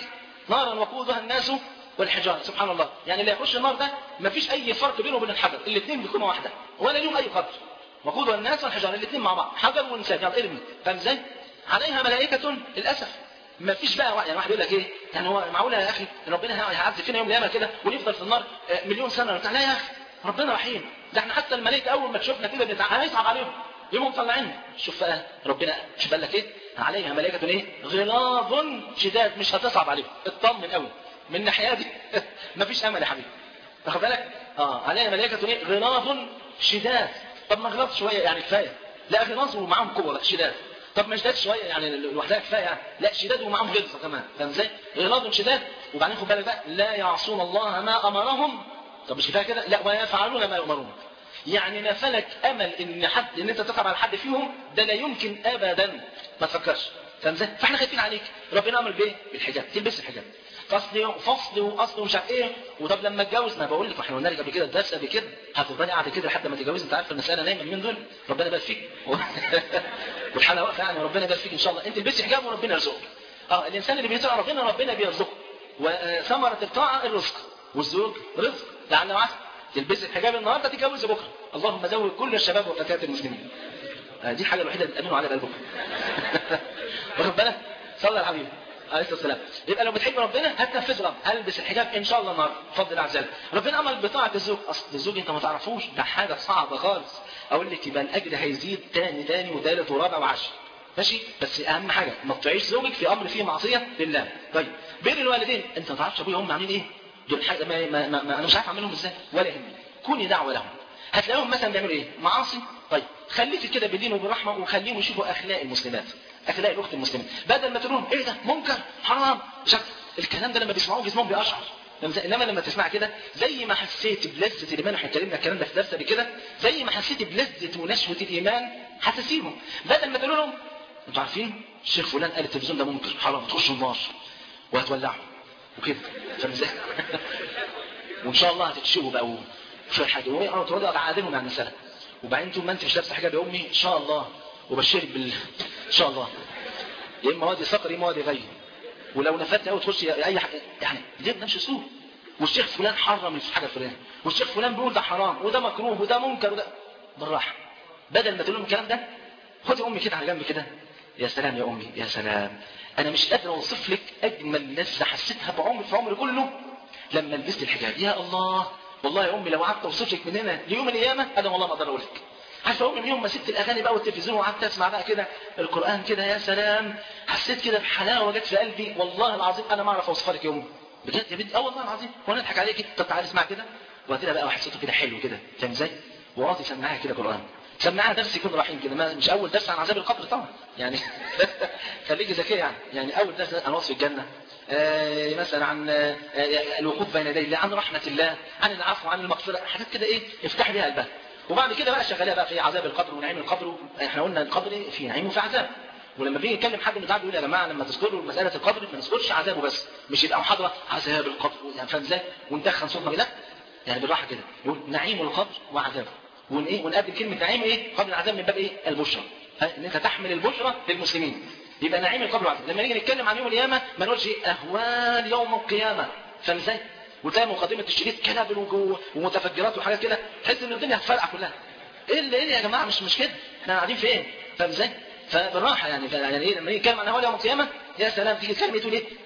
نارا وقودها الناس والحجاره سبحان الله يعني اللي يخش النار ده مفيش اي فرق بينه وبين الحجر الاثنين بيكونوا واحده ولا ليهم اي قدر وقودها الناس والحجاره الاثنين مع بعض حجر وانسان يلا ارمي فاهم ازاي عليها ملائكه للاسف ما فيش بقى يعني واحد يقول لك ايه يعني هو معقوله يا اخي ربنا هيعذب فينا يوم القيامه كده ونفضل في النار آه، مليون سنه ولا بتاع. لا يا اخي ربنا رحيم ده احنا حتى الملائكه اول ما تشوفنا كده بتاع هيصعب عليهم يقوموا مطلعين شوف بقى ربنا شوف قال لك ايه عليها ملائكه ايه غلاظ شداد مش هتصعب عليهم اطمن قوي من الناحيه دي مفيش امل يا حبيبي واخد بالك اه عليها ملائكه ايه غلاظ شداد طب ما غلاظ شويه يعني كفايه لا غلاظ ومعاهم قوه بقى شداد طب ما شداد شويه يعني لوحدها كفايه يعني لا شداد ومعاهم غلظه كمان فاهم ازاي غلاظ شداد وبعدين خد بالك بقى لا يعصون الله ما امرهم طب مش كفايه كده لا ويفعلون ما يؤمرون يعني نفلك امل ان حد ان انت تقع على حد فيهم ده لا يمكن ابدا ما تفكرش فاهم ازاي فاحنا خايفين عليك ربنا امر بايه بالحجاب تلبس الحجاب فصل فصل واصل ومش عارف ايه وطب لما اتجوز ما بقول لك احنا قلنا لك قبل كده الدرس قبل كده هتفضلي قاعده كده لحد ما تتجوزي انت عارف المساله نايمه اليومين دول ربنا يبارك فيك والحاله واقفه يعني ربنا يبارك فيك ان شاء الله انت البسي حجاب وربنا يرزقك اه الانسان اللي بيطيع ربنا ربنا بيرزقه وثمره الطاعه الرزق والزوج رزق لعل وعسى تلبسي الحجاب النهارده تتجوزي بكره اللهم زوج كل الشباب وفتيات المسلمين آه دي الحاجه الوحيده اللي تامنوا عليها بقى بكره واخد بالك صلى على الحبيب عليه الصلاه والسلام يبقى لو بتحب ربنا هتنفذ الامر هلبس الحجاب ان شاء الله النهارده بفضل الله عز وجل ربنا امر بطاعه الزوج اصل الزوج انت ما تعرفوش ده حاجه صعبه خالص اقول لك يبقى الاجر هيزيد تاني تاني وثالث ورابع وعشر ماشي بس اهم حاجه ما تطيعيش زوجك في امر فيه معصيه لله طيب بين الوالدين انت ما تعرفش ابويا وامي عاملين ايه دول حاجه ما, ما, ما, ما انا مش عارف اعملهم ازاي ولا يهمني كوني دعوه لهم هتلاقيهم مثلا بيعملوا ايه معاصي طيب خليكي كده بالدين وبالرحمه وخليهم يشوفوا اخلاق المسلمات اخلاق الاخت المسلمه بدل ما تقول لهم ايه ده منكر حرام مش عارف. الكلام ده لما بيسمعوه جسمهم بيقشعر انما لما تسمع كده زي ما حسيت بلذه الايمان احنا اتكلمنا الكلام ده في درس قبل كده زي ما حسيت بلذه ونشوه الايمان حسسيهم بدل ما تقول لهم انتوا عارفين الشيخ فلان قال التلفزيون ده منكر حرام تخشوا النار وهتولعوا وكده فاهم ازاي؟ وان شاء الله هتتشوفوا بقى شويه حاجه وانا تقعدوا اقعدهم عن المساله وبعدين طول ما انت مش لابسه حجاب يا امي ان شاء الله وبشرك بال ان شاء الله يا اما وادي صقر يا اما وادي غير ولو نفدت قوي تخش اي حاجه يعني ليه ده مش اسلوب والشيخ فلان حرم الحاجه الفلانيه والشيخ فلان بيقول ده حرام وده مكروه وده منكر وده بالراحه بدل ما تقول لهم الكلام ده خدي امي كده على جنب كده يا سلام يا امي يا سلام انا مش قادر اوصف لك اجمل لذه حسيتها بعمري في عمري كله لما لبست الحجاب يا الله والله يا امي لو قعدت اوصف لك من هنا ليوم القيامه انا والله ما اقدر اقول لك عارفه امي من يوم ما سبت الاغاني بقى والتلفزيون وقعدت اسمع بقى كده القران كده يا سلام حسيت كده بحلاوه جت في قلبي والله العظيم انا ما اعرف اوصفها لك يا امي بجد يا بنتي اه والله العظيم وانا اضحك عليكي طب تعالي اسمع كده وبعدين بقى واحد صوته كده حلو كده فاهم ازاي وراضي سمعها كده قران سمعها درس يكون رحيم كده ما مش اول درس عن عذاب القبر طبعا يعني خليكي ذكيه يعني يعني اول درس عن وصف الجنه آه مثلا عن آه الوقوف بين يدي الله عن رحمه الله عن العفو عن المغفره حاجات كده ايه افتح بيها قلبها وبعد كده بقى شغالها بقى في عذاب القبر ونعيم القبر احنا قلنا القبر في نعيم وفي عذاب ولما بيجي يتكلم حد من يقول يا جماعه لما تذكروا مساله القبر ما نذكرش عذابه بس مش يبقى محاضره عذاب القبر يعني فاهم ازاي وندخن صوتنا لا يعني بالراحه كده يقول نعيم القبر وعذابه ون ايه ونقدم كلمه نعيم ايه قبل العذاب من باب ايه البشرى ان انت تحمل البشرى للمسلمين يبقى نعيم القبر وعذاب لما نيجي نتكلم عن يوم القيامه ما نقولش ايه اهوال يوم القيامه فاهم ازاي وتلاقي مقدمه الشريط كلابل ومتفجرات وحاجات كده تحس ان الدنيا هتفرقع كلها ايه اللي ايه يا جماعه مش مش كده احنا قاعدين فين فاهم ازاي فبالراحه يعني يعني ايه لما نيجي نتكلم عن اهوال يوم القيامه يا سلام تيجي تكلم تقول ايه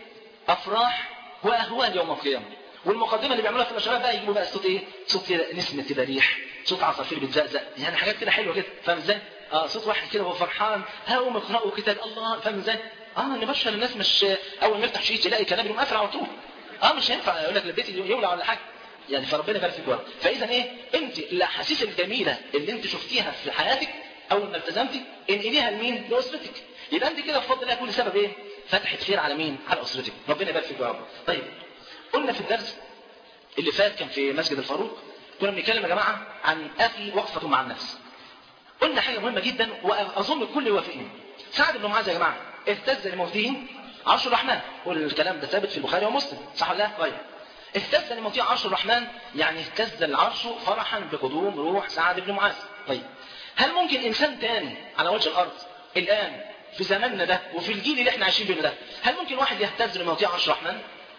افراح واهوال يوم القيامه والمقدمه اللي بيعملوها في الشباب بقى يجيبوا بقى صوت ايه صوت كده نسمه كده ريح صوت عصافير بتزقزق يعني حاجات كده حلوه كده فاهم ازاي اه صوت واحد كده وهو فرحان هاقوم اقرأوا كتاب الله فاهم ازاي اه نبشر الناس مش اول ما يفتح شيء يلاقي كلام يقوم قافل على طول اه مش هينفع يقول لك البيت يولع ولا حاجه يعني فربنا يبارك فيك ورا فاذا ايه انت الاحاسيس الجميله اللي انت شفتيها في حياتك اول ما التزمتي انقليها لمين لاسرتك يبقى انت كده بفضل الله كل سبب ايه فتحه خير على مين على اسرتك ربنا يبارك فيك ورا طيب قلنا في الدرس اللي فات كان في مسجد الفاروق كنا بنتكلم يا جماعه عن اخي وقفته مع النفس قلنا حاجه مهمه جدا واظن الكل يوافقني سعد بن معاذ يا جماعه اهتز لموته عرش الرحمن والكلام ده ثابت في البخاري ومسلم صح ولا لا طيب اهتز لموته عرش الرحمن يعني اهتز العرش فرحا بقدوم روح سعد بن معاذ طيب هل ممكن انسان تاني على وجه الارض الان في زماننا ده وفي الجيل اللي احنا عايشين بينه ده هل ممكن واحد يهتز لموته عرش الرحمن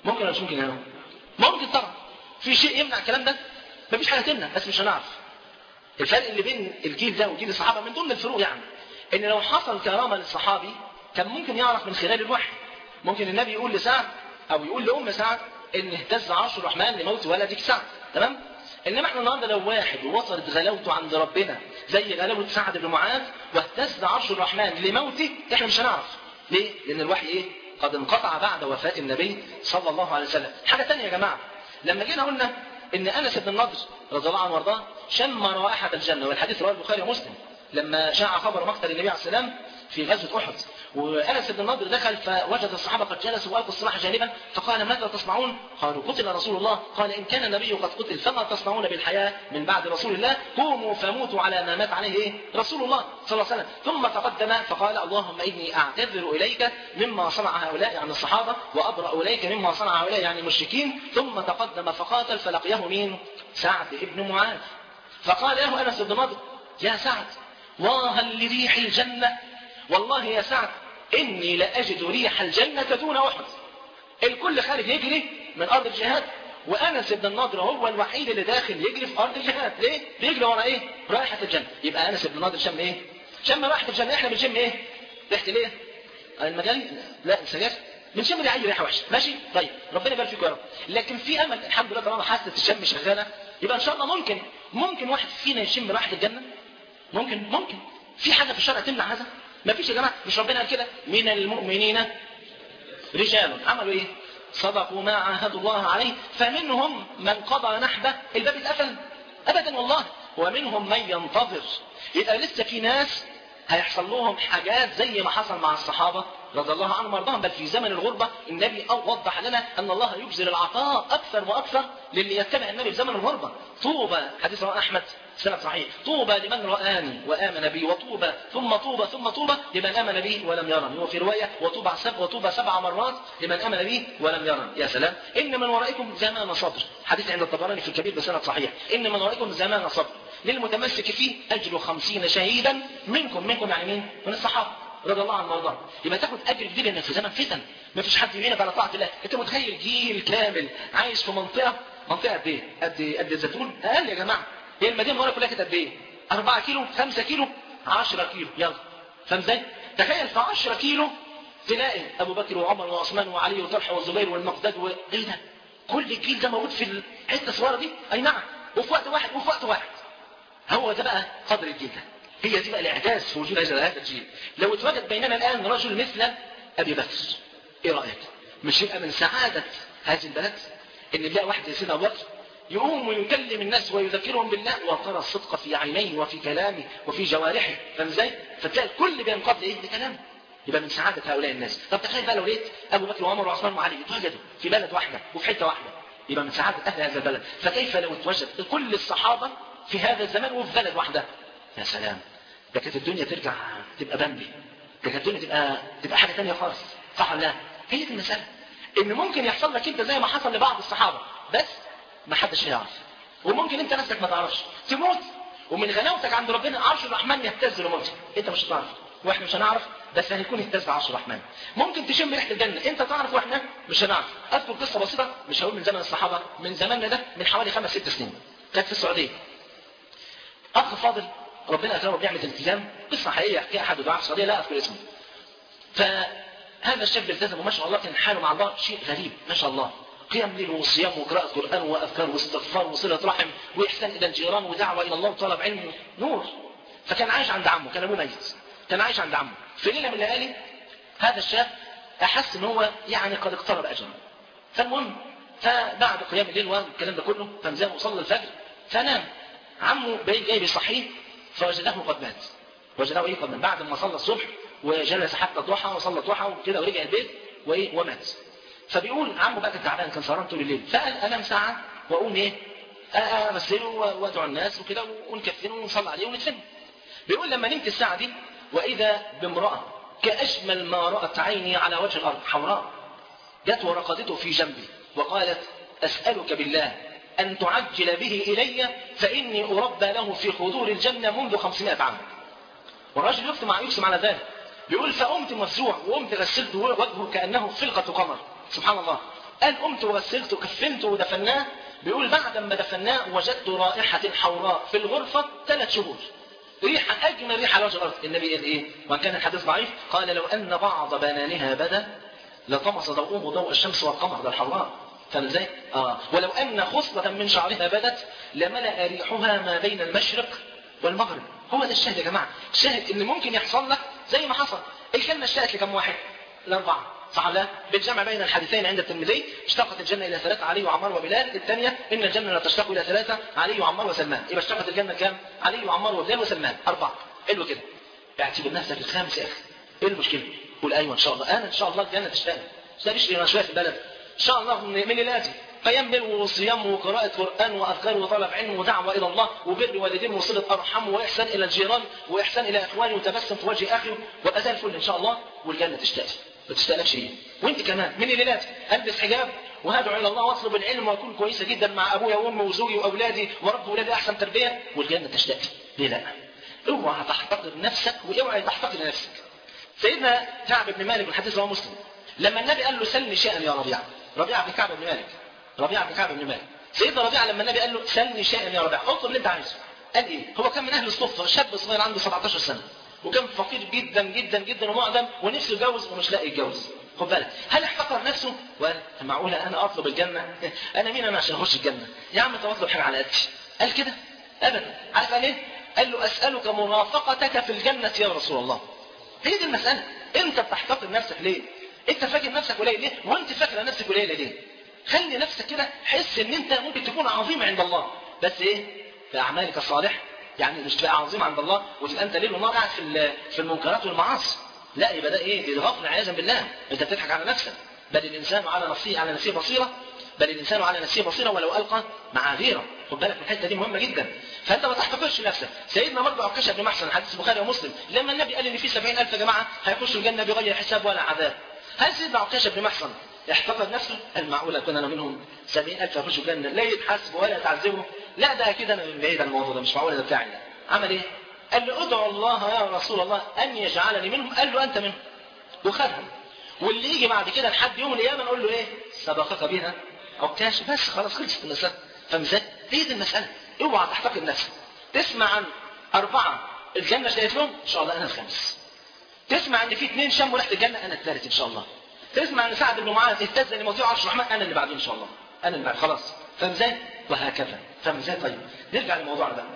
ممكن ولا مش ممكن يناموا ممكن طبعا في شيء يمنع الكلام ده مفيش حاجه تمنع بس مش هنعرف الفرق اللي بين الجيل ده وجيل الصحابه من ضمن الفروق يعني ان لو حصل كرامه للصحابي كان ممكن يعرف من خلال الوحي ممكن النبي يقول لسعد او يقول لام سعد ان اهتز عرش الرحمن لموت ولدك سعد تمام انما احنا النهارده لو واحد وصلت غلاوته عند ربنا زي غلاوه سعد بن معاذ واهتز عرش الرحمن لموته احنا مش هنعرف ليه؟ لان الوحي ايه؟ قد انقطع بعد وفاه النبي صلى الله عليه وسلم حاجه ثانيه يا جماعه لما جينا قلنا ان انس بن النضر رضي الله عنه وارضاه شم رائحه الجنه والحديث رواه البخاري ومسلم لما شاع خبر مقتل النبي عليه السلام في غزوه احد وانس بن النضر دخل فوجد الصحابه قد جلسوا والقوا السلاح جانبا فقال ماذا تصنعون؟ قالوا قتل رسول الله قال ان كان النبي قد قتل فما تصنعون بالحياه من بعد رسول الله قوموا فموتوا على ما مات عليه ايه؟ رسول الله صلى الله عليه وسلم ثم تقدم فقال اللهم اني اعتذر اليك مما صنع هؤلاء يعني الصحابه وابرا اليك مما صنع هؤلاء يعني المشركين ثم تقدم فقاتل فلقيه مين؟ سعد بن معاذ فقال له انس بن نضر يا سعد واها لريح الجنه والله يا سعد إني لأجد ريح الجنة دون أحد الكل خارج يجري من أرض الجهاد وأنس بن النضر هو الوحيد اللي داخل يجري في أرض الجهاد ليه؟ بيجري ورا إيه؟ رائحة الجنة يبقى أنس بن النضر شم إيه؟ شم رائحة الجنة إحنا بنشم إيه؟ ريحة الإيه؟ المجال لا السجاير بنشم ريحة أي ريحة وحشة ماشي؟ طيب ربنا يبارك فيكم يا رب لكن في أمل الحمد لله طالما حاسة الشم شغالة يبقى إن شاء الله ممكن ممكن واحد فينا يشم رائحة الجنة ممكن ممكن في حاجة في الشرع تمنع هذا؟ ما فيش يا جماعة مش ربنا قال كده من المؤمنين رجال عملوا ايه صدقوا ما عاهدوا الله عليه فمنهم من قضى نحبه الباب اتقفل ابدا والله ومنهم من ينتظر يبقى لسه في ناس هيحصل لهم حاجات زي ما حصل مع الصحابة رضي الله عنهم وارضاهم بل في زمن الغربة النبي أو وضح لنا أن الله يبذل العطاء أكثر وأكثر للي يتبع النبي في زمن الغربة طوبى حديث رواه أحمد سنة صحيح طوبى لمن رآني وآمن بي وطوبى ثم طوبى ثم طوبى لمن آمن بي ولم يرني وفي رواية وطوبى سبع وطوبى سبع مرات لمن آمن بي ولم يرني يا سلام إن من ورائكم زمان صبر حديث عند الطبراني في الكبير بسنة صحيح إن من ورائكم زمان صبر للمتمسك فيه أجر خمسين شهيدا منكم منكم يعني مين؟ من الصحابة رضي الله عنهم وارضاهم يبقى تاخد اجر كبير انك في زمن فتن ما فيش حد يعينك على طاعه الله انت متخيل جيل كامل عايش في منطقه منطقه قد ايه؟ قد قد الزيتون اقل يا جماعه هي المدينه المنوره كلها كانت قد ايه؟ 4 كيلو 5 كيلو 10 كيلو يلا فاهم ازاي؟ تخيل في 10 كيلو تلاقي ابو بكر وعمر وعثمان وعلي وطلحه والزبير والمقداد و... ايه ده؟ كل الجيل ده موجود في الحته الصغيره دي اي نعم وفي وقت واحد وفي وقت واحد هو ده بقى قدر الجيل ده هي دي بقى الاعجاز في وجود هذا الجيل لو اتوجد بيننا الان رجل مثل ابي بكر ايه رايك مش يبقى من سعاده هذه البلد ان نلاقي واحد زي سيدنا ابو بكر يقوم ويكلم الناس ويذكرهم بالله وترى الصدق في عينيه وفي كلامه وفي جوارحه فاهم ازاي فتلاقي الكل بينقض ايه لكلامه يبقى من سعاده هؤلاء الناس طب تخيل بقى لو لقيت ابو بكر وعمر وعثمان وعلي يتوجدوا في بلد واحده وفي حته واحده يبقى من سعاده اهل هذا البلد فكيف لو اتوجد كل الصحابه في هذا الزمان وفي بلد واحده يا سلام ده كانت الدنيا ترجع تبقى بامبي ده كانت الدنيا تبقى تبقى حاجه ثانيه خالص صح ولا لا هي دي المساله ان ممكن يحصل لك انت زي ما حصل لبعض الصحابه بس ما حدش هيعرف وممكن انت نفسك ما تعرفش تموت ومن غلاوتك عند ربنا عرش الرحمن يهتز لموتك انت مش هتعرف واحنا مش هنعرف بس هيكون اهتز عرش الرحمن ممكن تشم ريحه الجنه انت تعرف واحنا مش هنعرف اذكر قصه بسيطه مش هقول من زمن الصحابه من زماننا ده من حوالي خمس ست سنين كانت في السعوديه اخ فاضل ربنا اكرمه بنعمه الالتزام قصه حقيقيه يحكيها احد دعاة السعوديه لا اذكر اسمه فهذا الشاب التزم وما شاء الله كان حاله مع الله شيء غريب ما شاء الله قيام ليل وصيام وقراءة قرآن وأذكار واستغفار وصلة رحم وإحسان إلى الجيران ودعوة إلى الله وطلب علم نور فكان عايش عند عمه كان أبوه ميت كان عايش عند عمه في ليلة من الليالي هذا الشاب أحس إن هو يعني قد اقترب أجله فالمهم فبعد قيام الليل والكلام ده كله فنزل وصلى الفجر فنام عمه بقى جاي بيصحيه فوجده قد مات وجده ايه قد مات بعد ما صلى الصبح وجلس حتى الضحى وصلى الضحى وكده ورجع البيت وايه ومات فبيقول عمه بقى كان تعبان كان سهران طول الليل فقال انام ساعه واقوم ايه امثله وادعو الناس وكده ونكفنه ونصلي عليه وندفنه بيقول لما نمت الساعه دي واذا بامراه كاجمل ما رات عيني على وجه الارض حمراء جت ورقدته في جنبي وقالت اسالك بالله أن تعجل به إلي فإني أربى له في خضور الجنة منذ خمسمائة عام والرجل يقسم يقسم على ذلك بيقول فقمت مفزوع وقمت غسلت وجهه كأنه فلقة قمر سبحان الله قال قمت وغسلت وكفنت ودفناه بيقول بعد ما دفناه وجدت رائحة حوراء في الغرفة ثلاث شهور ريحة أجمل ريحة على وجه الأرض النبي قال إيه وإن كان الحديث ضعيف قال لو أن بعض بنانها بدا لطمس ضوءه ضوء الشمس والقمر ده الحوراء فاهم ازاي؟ اه ولو ان خصلة من شعرها بدت لملأ ريحها ما بين المشرق والمغرب هو ده الشاهد يا جماعه الشاهد ان ممكن يحصل لك زي ما حصل الكلمه اشتقت لكم واحد الاربعه صح لا بالجمع بين الحديثين عند الترمذي اشتقت الجنه الى ثلاثه علي وعمار وبلال الثانيه ان الجنه لا تشتق الى ثلاثه علي وعمار وسلمان يبقى اشتقت الجنه كام علي وعمار وبلال وسلمان اربعه حلو كده اعتبر نفسك الخامس يا اخي ايه المشكله قول ايوه ان شاء الله انا ان شاء الله الجنه تشتغل ده مش انا شويه في البلد ان شاء الله من من ليلاتي قيام بر وصيام وقراءة قرآن وأذكار وطلب علم ودعوة إلى الله وبر والدين وصلة أرحام وإحسان إلى الجيران وإحسان إلى إخواني وتبسم في وجه أخي وأبقى زي الفل إن شاء الله والجنة تشتاق ما تشتاقلكش إيه وأنت كمان من ليلاتي ألبس حجاب وهدعو إلى الله وأطلب العلم وأكون كويسة جدا مع أبويا وأمي وزوجي وأولادي ورب أولادي أحسن تربية والجنة تشتاق ليه لا؟ اوعى تحتقر نفسك واوعى تحتقر نفسك سيدنا كعب بن مالك الحديث رواه مسلم لما النبي قال له سلني شيئا يا ربيعه ربيعه بن كعب بن مالك ربيعه بن كعب بن مالك سيدنا ربيعه لما النبي قال له سلني شيئا يا ربيعه اطلب اللي انت عايزه قال ايه هو كان من اهل الصفه شاب صغير عنده 17 سنه وكان فقير جدا جدا جدا ومعدم ونفسه يتجوز ومش لاقي يتجوز خد بالك هل احتقر نفسه وقال معقوله انا اطلب الجنه انا مين انا عشان اخش الجنه يا عم انت اطلب حاجه على قدي قال كده ابدا عارف قال ايه قال له اسالك مرافقتك في الجنه يا رسول الله هي دي المساله انت بتحتقر نفسك ليه انت فاكر نفسك قليل ليه وانت فاكره نفسك قليله ليه خلي نفسك كده حس ان انت ممكن تكون عظيم عند الله بس ايه باعمالك الصالحه يعني مش تبقى عظيم عند الله وتبقى انت ليل ونهار قاعد في في المنكرات والمعاصي لا يبقى ده ايه دي غفله عياذا بالله انت بتضحك على نفسك بل الانسان على نفسه على نفسه بصيره بل الانسان على نفسه بصيره ولو القى معاذيره خد بالك من الحته دي مهمه جدا فانت ما تحتقرش نفسك سيدنا برضه عكاشه بن محسن حديث البخاري ومسلم لما النبي قال ان في 70000 جماعه هيخشوا الجنه بغير حساب ولا عذاب هل سيدنا عكاشه بن محسن احتقر نفسه قال معقوله اكون انا منهم 70000 يخشوا الجنه لا يتحاسبوا ولا يتعذبوا لا ده اكيد انا من بعيد عن الموضوع ده مش معقول ده بتاعي ده عمل ايه قال له ادعو الله يا رسول الله ان يجعلني منهم قال له انت منهم وخدهم واللي يجي بعد كده لحد يوم القيامه نقول له ايه سبقك بها عكاش بس خلاص خلصت المساله فاهم ازاي هي دي المساله اوعى تحتقر نفسك تسمع عن اربعه الجنه شايف لهم ان شاء الله انا الخامس تسمع ان في اثنين شموا ريحه الجنه انا الثالث ان شاء الله تسمع ان سعد بن معاذ اهتز لموضوع عرش الرحمن انا اللي بعده ان شاء الله انا اللي بعد خلاص فاهم ازاي وهكذا فاهم ازاي طيب نرجع للموضوع ده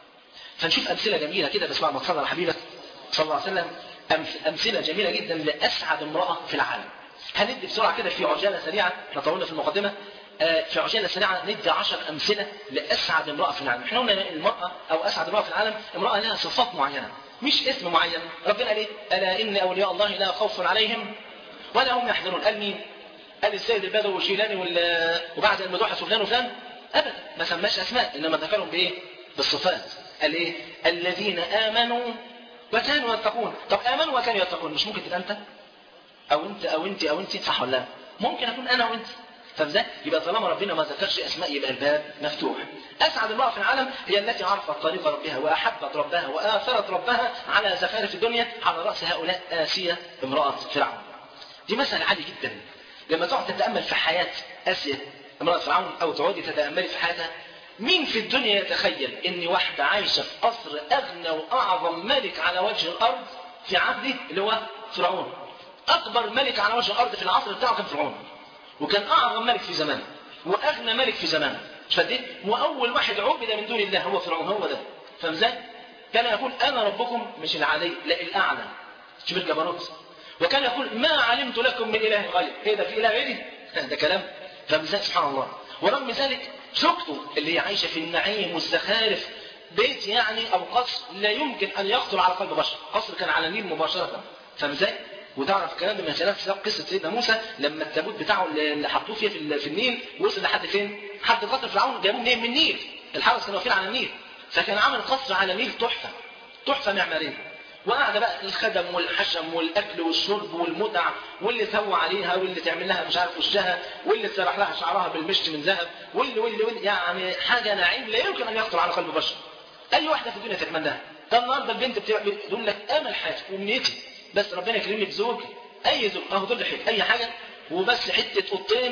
فنشوف امثله جميله كده بس بعد ما تصلي على حبيبك صلى الله عليه وسلم امثله جميله جدا لاسعد امراه في العالم هندي بسرعه كده في عجاله سريعه احنا طولنا في المقدمه آه في عجاله سريعه ندي 10 امثله لاسعد امراه في العالم احنا قلنا المراه او اسعد امراه في العالم امراه لها صفات معينه مش اسم معين ربنا قال ايه الا ان اولياء الله لا خوف عليهم ولا هم يحزنون قال مين قال السيد البدوي والشيلاني وبعد المدوحه فلان وفلان ابدا ما سماش اسماء انما ذكرهم بايه بالصفات قال ايه الذين امنوا وكانوا يتقون طب امنوا وكانوا يتقون مش ممكن تبقى انت او انت او انت او انت صح ولا لا ممكن اكون انا وانت طب ازاي يبقى طالما ربنا ما ذكرش اسماء يبقى الباب مفتوح اسعد امراه في العالم هي التي عرفت طريق ربها واحبت ربها واثرت ربها على زخارف الدنيا على راس هؤلاء اسيه امراه فرعون دي مسألة عالية جدا لما تقعد تتأمل في حياة آسيا امرأة فرعون أو تقعدي تتأملي في حياتها مين في الدنيا يتخيل ان واحدة عايشة في قصر اغنى واعظم ملك على وجه الارض في عهده اللي هو فرعون اكبر ملك على وجه الارض في العصر بتاعه كان فرعون وكان اعظم ملك في زمانه واغنى ملك في زمانه مش فاهم واول واحد عبد من دون الله هو فرعون هو ده فاهم ازاي كان يقول انا ربكم مش العلي لا الاعلى شوف الجبروت وكان يقول ما علمت لكم من اله غير ايه ده في اله غيري ده كلام فاهم ازاي سبحان الله ورغم ذلك زوجته اللي هي عايشه في النعيم والزخارف بيت يعني او قصر لا يمكن ان يخطر على قلب بشر قصر كان على النيل مباشره فاهم ازاي وتعرف الكلام ده من خلال سياق قصه سيدنا موسى لما التابوت بتاعه اللي حطوه فيه في, في النيل وصل لحد فين؟ حد قصر فرعون جابوه منين؟ من النيل الحرس كانوا واقفين على النيل فكان عامل قصر على النيل تحفه تحفه معماريه وقاعدة بقى الخدم والحشم والأكل والشرب والمتع واللي تهوى عليها واللي تعمل لها مش عارف وشها واللي تسرح لها شعرها بالمشط من ذهب واللي واللي واللي يعني حاجة نعيم لا يمكن أن يخطر على قلب بشر أي واحدة في الدنيا تتمناها ده النهارده البنت بتقول لك أمل حياتي ومنيتي بس ربنا يكرمني بزوج أي زوج أهو دول حته أي حاجة وبس حتة أوضتين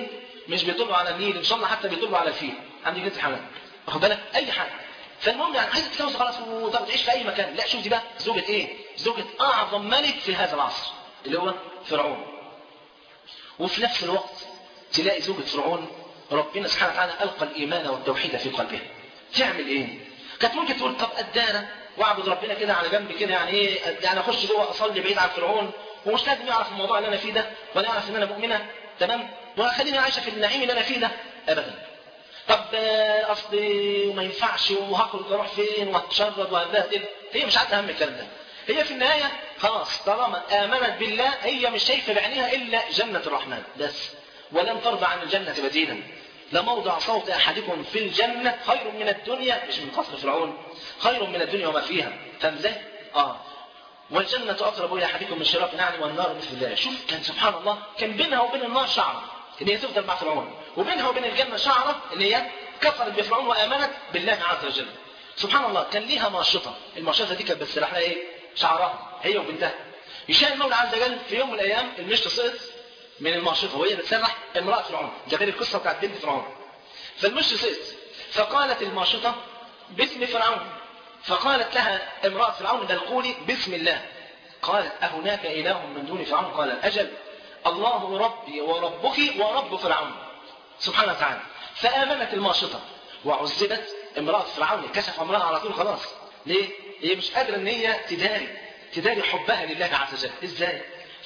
مش بيطلوا على النيل ان شاء الله حتى بيطلوا على الفيل عندي جنس الحيوان واخد بالك اي حاجه فالمهم يعني عايز تتجوز خلاص وتعيش في اي مكان لا شوف دي بقى زوجة ايه زوجة اعظم ملك في هذا العصر اللي هو فرعون وفي نفس الوقت تلاقي زوجة فرعون ربنا سبحانه وتعالى ألقى الإيمان والتوحيد في قلبها تعمل إيه؟ كانت ممكن تقول طب أدانا واعبد ربنا كده على جنب كده يعني إيه يعني أخش جوه أصلي بعيد عن فرعون ومش لازم يعرف الموضوع اللي أنا فيه ده ولا يعرف إن أنا مؤمنة تمام وخليني عايشة في النعيم اللي أنا فيه ده أبدا طب آه، أصلي ما ينفعش وهخرج أروح فين وهتشرد وهتبهدل هي مش عارفة أهم الكلام ده هي في النهاية خلاص طالما آمنت بالله هي مش شايفة بعينيها إلا جنة الرحمن بس ولن ترضى عن الجنة بديلا لموضع صوت أحدكم في الجنة خير من الدنيا مش من قصر فرعون خير من الدنيا وما فيها فاهم ازاي؟ اه والجنة أقرب إلى أحدكم من شراك نعل والنار مثل ذلك شوف كان سبحان الله كان بينها وبين النار شعرة إن هي تفضل مع فرعون وبينها وبين الجنة شعرة اللي هي كفرت بفرعون وآمنت بالله عز وجل سبحان الله كان ليها ماشطة الماشطة دي كانت بتسرح لها إيه؟ شعرها هي وبنتها يشاء المولى عز وجل في يوم من الأيام المشط سقط من الماشطة وهي بتسرح امرأة فرعون ده غير القصة بتاعت بنت فرعون فالمشط سقط فقالت الماشطة باسم فرعون فقالت لها امرأة فرعون بل قولي بسم الله قالت أهناك إله من دون فرعون قال أجل الله ربي وربك ورب فرعون سبحانه وتعالى فآمنت الماشطة وعذبت امرأة فرعون كشف أمرها على طول خلاص ليه؟ هي مش قادرة ان هي تداري تداري حبها لله عز وجل ازاي؟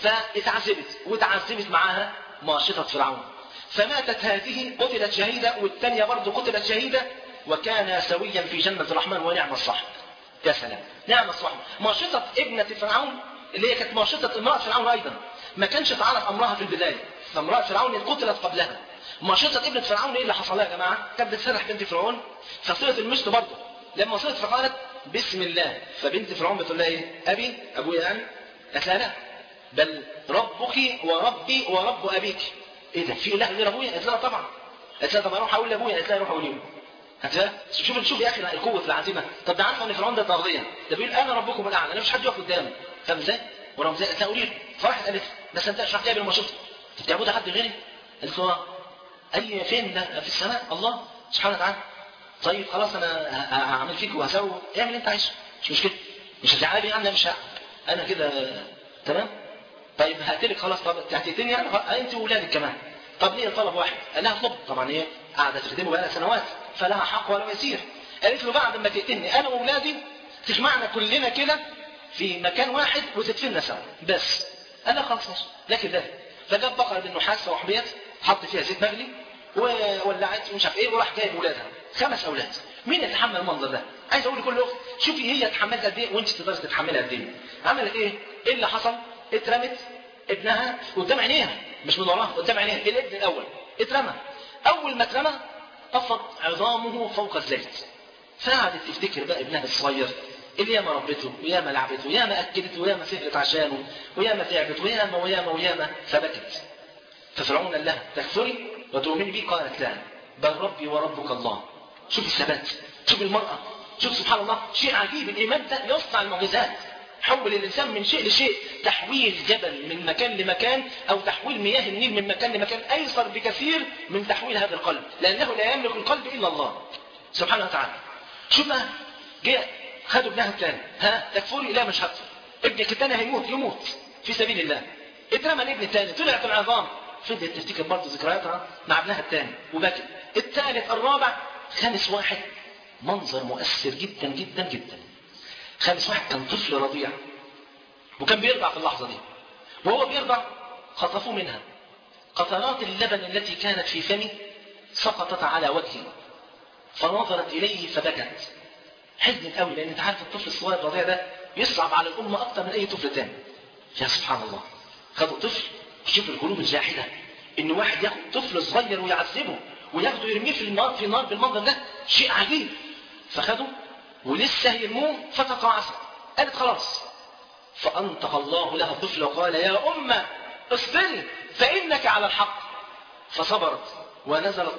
فاتعذبت واتعذبت معاها ماشطة فرعون فماتت هذه قتلت شهيدة والثانية برضه قتلت شهيدة وكان سويا في جنة الرحمن ونعم الصحب يا سلام نعم الصحب ماشطة ابنة فرعون اللي هي كانت ماشطة امرأة فرعون أيضا ما كانش تعرف أمرها في البداية فامرأة فرعون قتلت قبلها ماشطة ابنة فرعون ايه اللي حصل لها يا جماعة كانت بتسرح بنت فرعون فصلت المشط برضه لما وصلت فقالت بسم الله فبنت فرعون بتقول لها ايه ابي ابويا يعني قالت لها لا بل ربك وربي ورب ابيك ايه ده في اله غير ابويا قالت لها طبعا قالت لها طب اروح اقول لابويا قالت لها روح اقول له هتفهم شوف شوف يا اخي القوه في العزيمه طب ده عارفه ان فرعون ده طاغيه ده بيقول انا ربكم الاعلى انا مش حد يقف قدامي فاهم ازاي ورغم ذلك قالت لها قولي له فراحت قالت بس انت اشرح لي بالمشروط انت بتعبد حد غيري قالت له آه. قال لي فين ده في السماء الله سبحانه وتعالى طيب خلاص انا هعمل فيك وهسوي اعمل اللي انت عايزه مش مشكله مش هتعالي يعني انا مش هعمل. انا كده تمام طيب هقتلك خلاص طب هتقتلني يعني انت واولادك كمان طب ليه طلب واحد قال لها اطلب طبعا هي قاعده تخدمه بقى سنوات فلها حق ولا يسير قالت له بعد ما تقتلني انا واولادي تجمعنا كلنا كده في مكان واحد وتدفننا سوا بس انا خلاص ماشي لكن ده فجاب بقره بالنحاس وحميت حط فيها زيت مغلي وولعت ومش عارف ايه وراح جايب اولادها خمس اولاد مين يتحمل المنظر ده عايز اقول لكل اخت شوفي هي اتحملت قد ايه وانت تقدري تتحملها قد ايه عملت ايه ايه اللي حصل اترمت ابنها قدام عينيها مش من وراها قدام عينيها الابن الاول اترمى اول ما اترمى طفت عظامه فوق الزيت فقعدت تفتكر بقى ابنها الصغير اللي ياما ربته وياما لعبته وياما اكلته وياما سهرت عشانه وياما تعبت وياما وياما وياما فبكت ففرعون قال لها تكفري وتؤمني بي قالت لا بل ربي وربك الله شوف الثبات شوف المرأة شوف سبحان الله شيء عجيب الإيمان ده يصنع المعجزات حول الإنسان من شيء لشيء تحويل جبل من مكان لمكان أو تحويل مياه النيل من مكان لمكان أيسر بكثير من تحويل هذا القلب لأنه لا يملك القلب إلا الله سبحانه وتعالى شوف بقى جاء خدوا ابنها الثاني ها تكفري لا مش هكفر ابنك الثاني هيموت يموت في سبيل الله اترمى الابن الثاني طلعت العظام فضلت تفتكر برضه ذكرياتها مع ابنها الثاني وبكت الثالث الرابع خامس واحد منظر مؤثر جدا جدا جدا خامس واحد كان طفل رضيع وكان بيرضع في اللحظة دي وهو بيرضع خطفوه منها قطرات اللبن التي كانت في فمه سقطت على وجهه فنظرت إليه فبكت حزنت قوي لأن انت عارف الطفل الصغير الرضيع ده يصعب على الأم أكتر من أي طفل تاني يا سبحان الله خدوا طفل شوف القلوب الجاحدة إن واحد ياخد طفل صغير ويعذبه وياخده يرميه في النار في النار بالمنظر ده شيء عجيب فخده ولسه يرموه فتقاعس قالت خلاص فأنطق الله لها الطفل وقال يا أمة اصبري فإنك على الحق فصبرت ونزل الطفل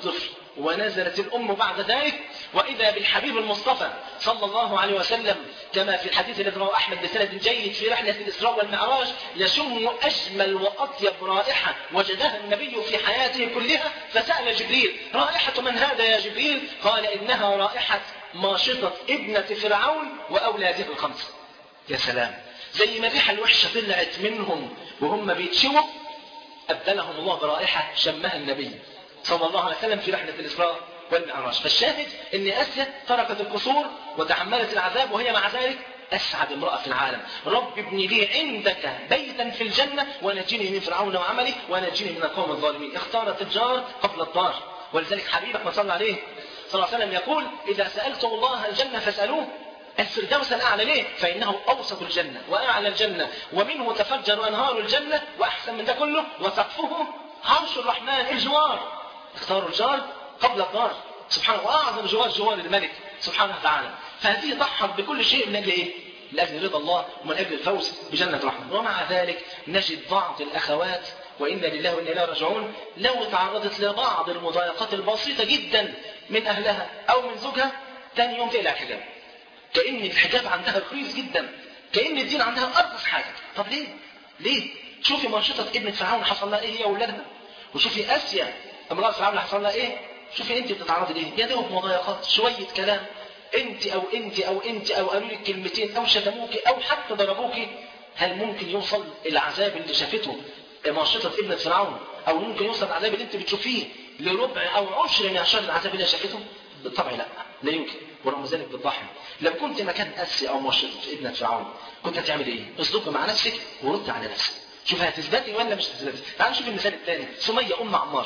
ونزلت الأم بعد ذلك وإذا بالحبيب المصطفى صلى الله عليه وسلم كما في الحديث الذي رواه أحمد بسند جيد في رحلة الإسراء والمعراج يشم أجمل وأطيب رائحة وجدها النبي في حياته كلها فسأل جبريل رائحة من هذا يا جبريل قال إنها رائحة ماشطة ابنة فرعون وأولاده الخمسة يا سلام زي ما الريحة الوحشة طلعت منهم وهم بيتشووا أبدلهم الله برائحة شمها النبي صلى الله عليه وسلم في رحلة الإسراء والمعراج فالشاهد أن آسيا تركت القصور وتحملت العذاب وهي مع ذلك أسعد امرأة في العالم رب ابني لي عندك بيتا في الجنة ونجني من فرعون وعمله ونجني من القوم الظالمين اختارت الجار قبل الدار ولذلك حبيبك ما صلى عليه صلى الله عليه وسلم يقول إذا سألتم الله الجنة فاسألوه الفردوس الأعلى ليه؟ فإنه أوسط الجنة وأعلى الجنة ومنه تفجر أنهار الجنة وأحسن من ده كله وسقفه عرش الرحمن الجوار اختاروا الجار قبل الدار سبحانه وأعظم جوار جوار الملك سبحانه وتعالى فهذه ضحت بكل شيء من أجل إيه؟ لأجل رضا الله ومن أجل الفوز بجنة الرحمن ومع ذلك نجد بعض الأخوات وإنا لله وإنا إليه راجعون لو تعرضت لبعض المضايقات البسيطة جدا من أهلها أو من زوجها ثاني يوم تقلع الحجاب كأن الحجاب عندها رخيص جدا كأن الدين عندها أرخص حاجة طب ليه؟ ليه؟ شوفي منشطة ابنة فرعون حصل لها إيه هي وأولادها وشوفي آسيا امرأة فرعون حصل لها إيه؟ شوفي أنت بتتعرضي ليه؟ يا دوب مضايقات شوية كلام أنت أو أنت أو أنت أو قالوا لك كلمتين أو شتموكي أو حتى ضربوكي هل ممكن يوصل العذاب اللي شافته منشطة ابنة فرعون أو ممكن يوصل العذاب اللي أنت بتشوفيه لربع أو عشر من عشر العذاب اللي شافته؟ بالطبع لا لا يمكن ورغم ذلك بتضحي لو كنت مكان أسي أو مشرف ابنة فرعون كنت هتعمل ايه؟ اصدق مع نفسك ورد على نفسك شوف هتثبتي ولا مش هتثبتي تعال نشوف المثال الثاني سمية أم عمار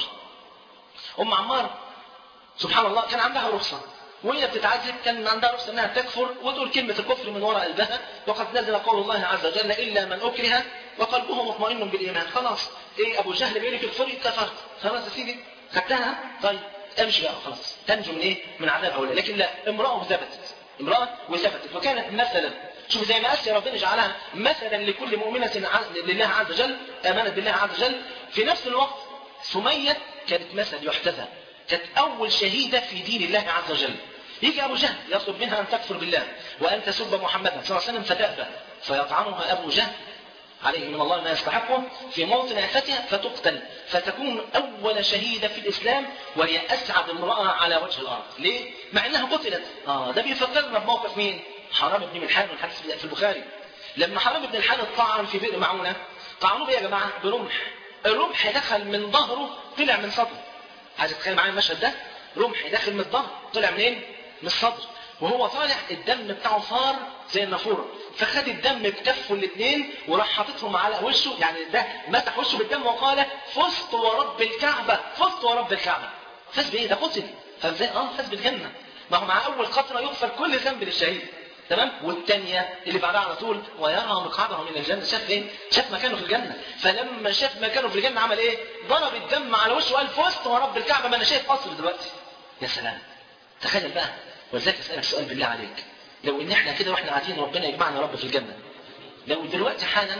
أم عمار سبحان الله كان عندها رخصة وهي بتتعذب كان عندها رخصة انها تكفر وتقول كلمة الكفر من وراء قلبها وقد نزل قول الله عز وجل إلا من أكره وقلبه مطمئن بالإيمان خلاص إيه أبو جهل بيقول لك اكفري كفرت خلاص يا سيدي خدتها طيب امشي بقى خلاص تنجو من ايه من عذاب هؤلاء لكن لا امرأة وثبتت امرأة وثبتت وكانت مثلا شوف زي ما أسيا ربنا جعلها مثلا لكل مؤمنة لله عز وجل آمنت بالله عز وجل في نفس الوقت سمية كانت مثل يحتذى كانت أول شهيدة في دين الله عز وجل يجي أبو جهل يطلب منها أن تكفر بالله وأن تسب محمدا صلى الله عليه وسلم فتأبى فيطعنها أبو جهل عليه من الله ما يستحقه في موطن عفتها فتقتل فتكون أول شهيدة في الإسلام وهي أسعد امرأة على وجه الأرض ليه؟ مع أنها قتلت آه ده بيفكرنا بموقف مين؟ حرام بن ملحان والحديث في البخاري لما حرام بن الحان طعن في بئر معونة طعنوه بيه يا جماعة برمح الرمح دخل من ظهره طلع من صدره عايز تتخيل معايا المشهد ده رمح داخل من الظهر طلع منين؟ من الصدر وهو طالع الدم بتاعه صار زي النافوره فخد الدم بكفه الاثنين وراح حاططهم على وشه يعني ده مسح وشه بالدم وقال فزت ورب الكعبه فزت ورب الكعبه فاز بايه ده قتل فازاي اه فاز بالجنه ما هو مع اول قطره يغفر كل ذنب للشهيد تمام والثانيه اللي بعدها على طول ويرى مقعده من الجنه شاف ايه شاف مكانه في الجنه فلما شاف مكانه في الجنه عمل ايه ضرب الدم على وشه وقال فزت ورب الكعبه ما انا شايف قصر دلوقتي يا سلام تخيل بقى ولذلك اسالك سؤال بالله عليك لو ان احنا كده واحنا قاعدين ربنا يجمعنا يا رب في الجنه لو دلوقتي حالا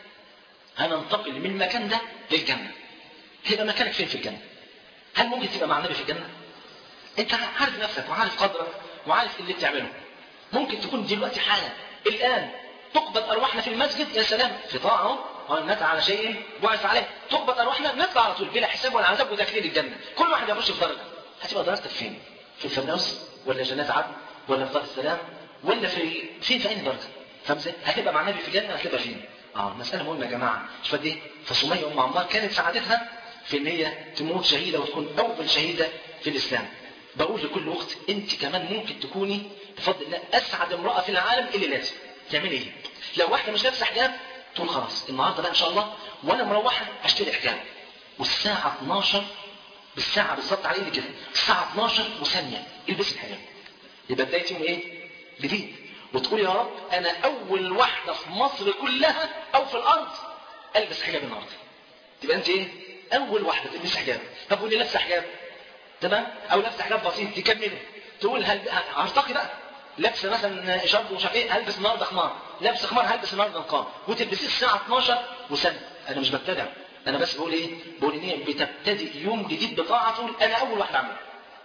هننتقل من المكان ده للجنه هيبقى مكانك فين في الجنه هل ممكن تبقى مع النبي في الجنه انت عارف نفسك وعارف قدرك وعارف اللي بتعمله ممكن تكون دلوقتي حالا الان تقبض ارواحنا في المسجد يا سلام في طاعه ونتع على شيء بعث عليه تقبض ارواحنا نطلع على طول بلا حساب ولا عذاب وداخلين الجنه كل واحد يخش في درجه هتبقى درجتك فين في الفردوس ولا جنات عدن ولا في دار السلام ولا في فين في اي درجه فاهم ازاي؟ هتبقى مع النبي في الجنه هتبقى فين؟ اه مساله مهمه يا جماعه مش قد ايه؟ فسميه ام عمار كانت سعادتها في ان هي تموت شهيده وتكون اول شهيده في الاسلام. بقول لكل اخت انت كمان ممكن تكوني بفضل الله اسعد امراه في العالم اللي لازم تعملي ايه؟ لو واحده مش لابسه حجاب تقول خلاص النهارده بقى ان شاء الله وانا مروحه اشتري حجاب والساعه 12 بالساعه بالظبط على ايدي كده الساعه 12 وثانيه البسي الحجاب يبقى بدايه يوم ايه؟ جديد وتقول يا رب انا اول واحده في مصر كلها او في الارض البس حجاب النهارده تبقى انت ايه؟ اول واحده تلبس حجاب طب واللي لابسه حجاب تمام؟ او لابسه حجاب بسيط تكمله تقول هل هرتقي بقى لابسه مثلا شرط ومش عارف ايه هلبس النهارده خمار لابسه خمار هلبس النهارده نقاب وتلبسيه الساعه 12 وسنه انا مش ببتدع انا بس بقول ايه؟ بقول ان هي بتبتدئ يوم جديد بطاعه تقول انا اول واحده اعمل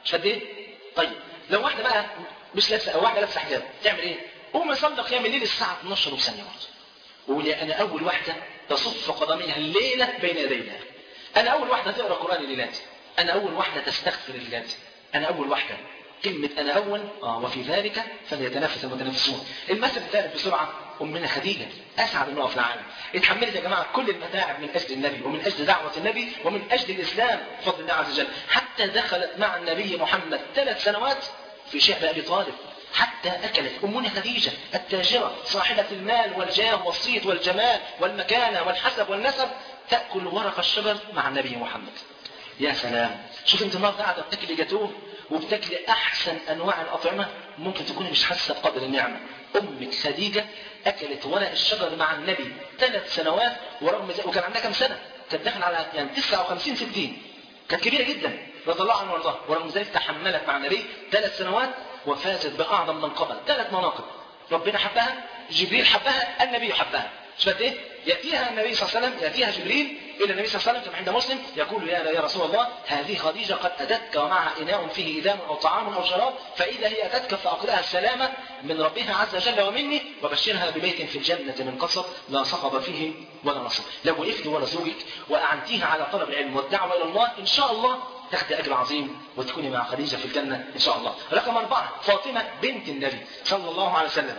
مش قد ايه طيب لو واحده بقى مش لابسه او واحده لابسه حجاب تعمل ايه قوم اصلي قيام الليل الساعه 12 وثانيه برضه وقول يا انا اول واحده تصف قدميها الليله بين يدي الله انا اول واحده تقرا قران الليلات انا اول واحده تستغفر الليلات انا اول واحده كلمة أنا أول آه وفي ذلك فليتنافس المتنافسون المثل الثالث بسرعة أمنا خديجة أسعد امرأة في العالم اتحملت يا جماعة كل المتاعب من أجل النبي ومن أجل دعوة النبي ومن أجل الإسلام بفضل الله عز وجل حتى دخلت مع النبي محمد ثلاث سنوات في شعب أبي طالب حتى أكلت أمنا خديجة التاجرة صاحبة المال والجاه والصيت والجمال والمكانة والحسب والنسب تأكل ورق الشجر مع النبي محمد يا سلام شوف انت النهارده قاعده بتاكلي جاتوه وبتاكلي احسن انواع الاطعمه ممكن تكوني مش حاسه بقدر النعمه امك خديجه اكلت ورق الشجر مع النبي ثلاث سنوات ورغم ذلك وكان عندها كام سنه كانت داخله على يعني 59 60 كانت كبيره جدا رضي الله عنها وارضاها ورغم ذلك تحملت مع النبي ثلاث سنوات وفازت باعظم منقبه ثلاث مناقب ربنا حبها جبريل حبها النبي حبها مش قد ايه ياتيها النبي صلى الله عليه وسلم ياتيها جبريل الى النبي صلى الله عليه وسلم كما عند مسلم يقول يا يا رسول الله هذه خديجه قد اتتك ومعها اناء فيه ادام او طعام او شراب فاذا هي اتتك فاقرئها السلامه من ربها عز وجل ومني وبشرها ببيت في الجنه من قصب لا صخب فيه ولا نصب لو وقفت ورا زوجك واعنتيها على طلب العلم والدعوه الى الله ان شاء الله تاخدي اجر عظيم وتكوني مع خديجه في الجنه ان شاء الله. رقم اربعه فاطمه بنت النبي صلى الله عليه وسلم.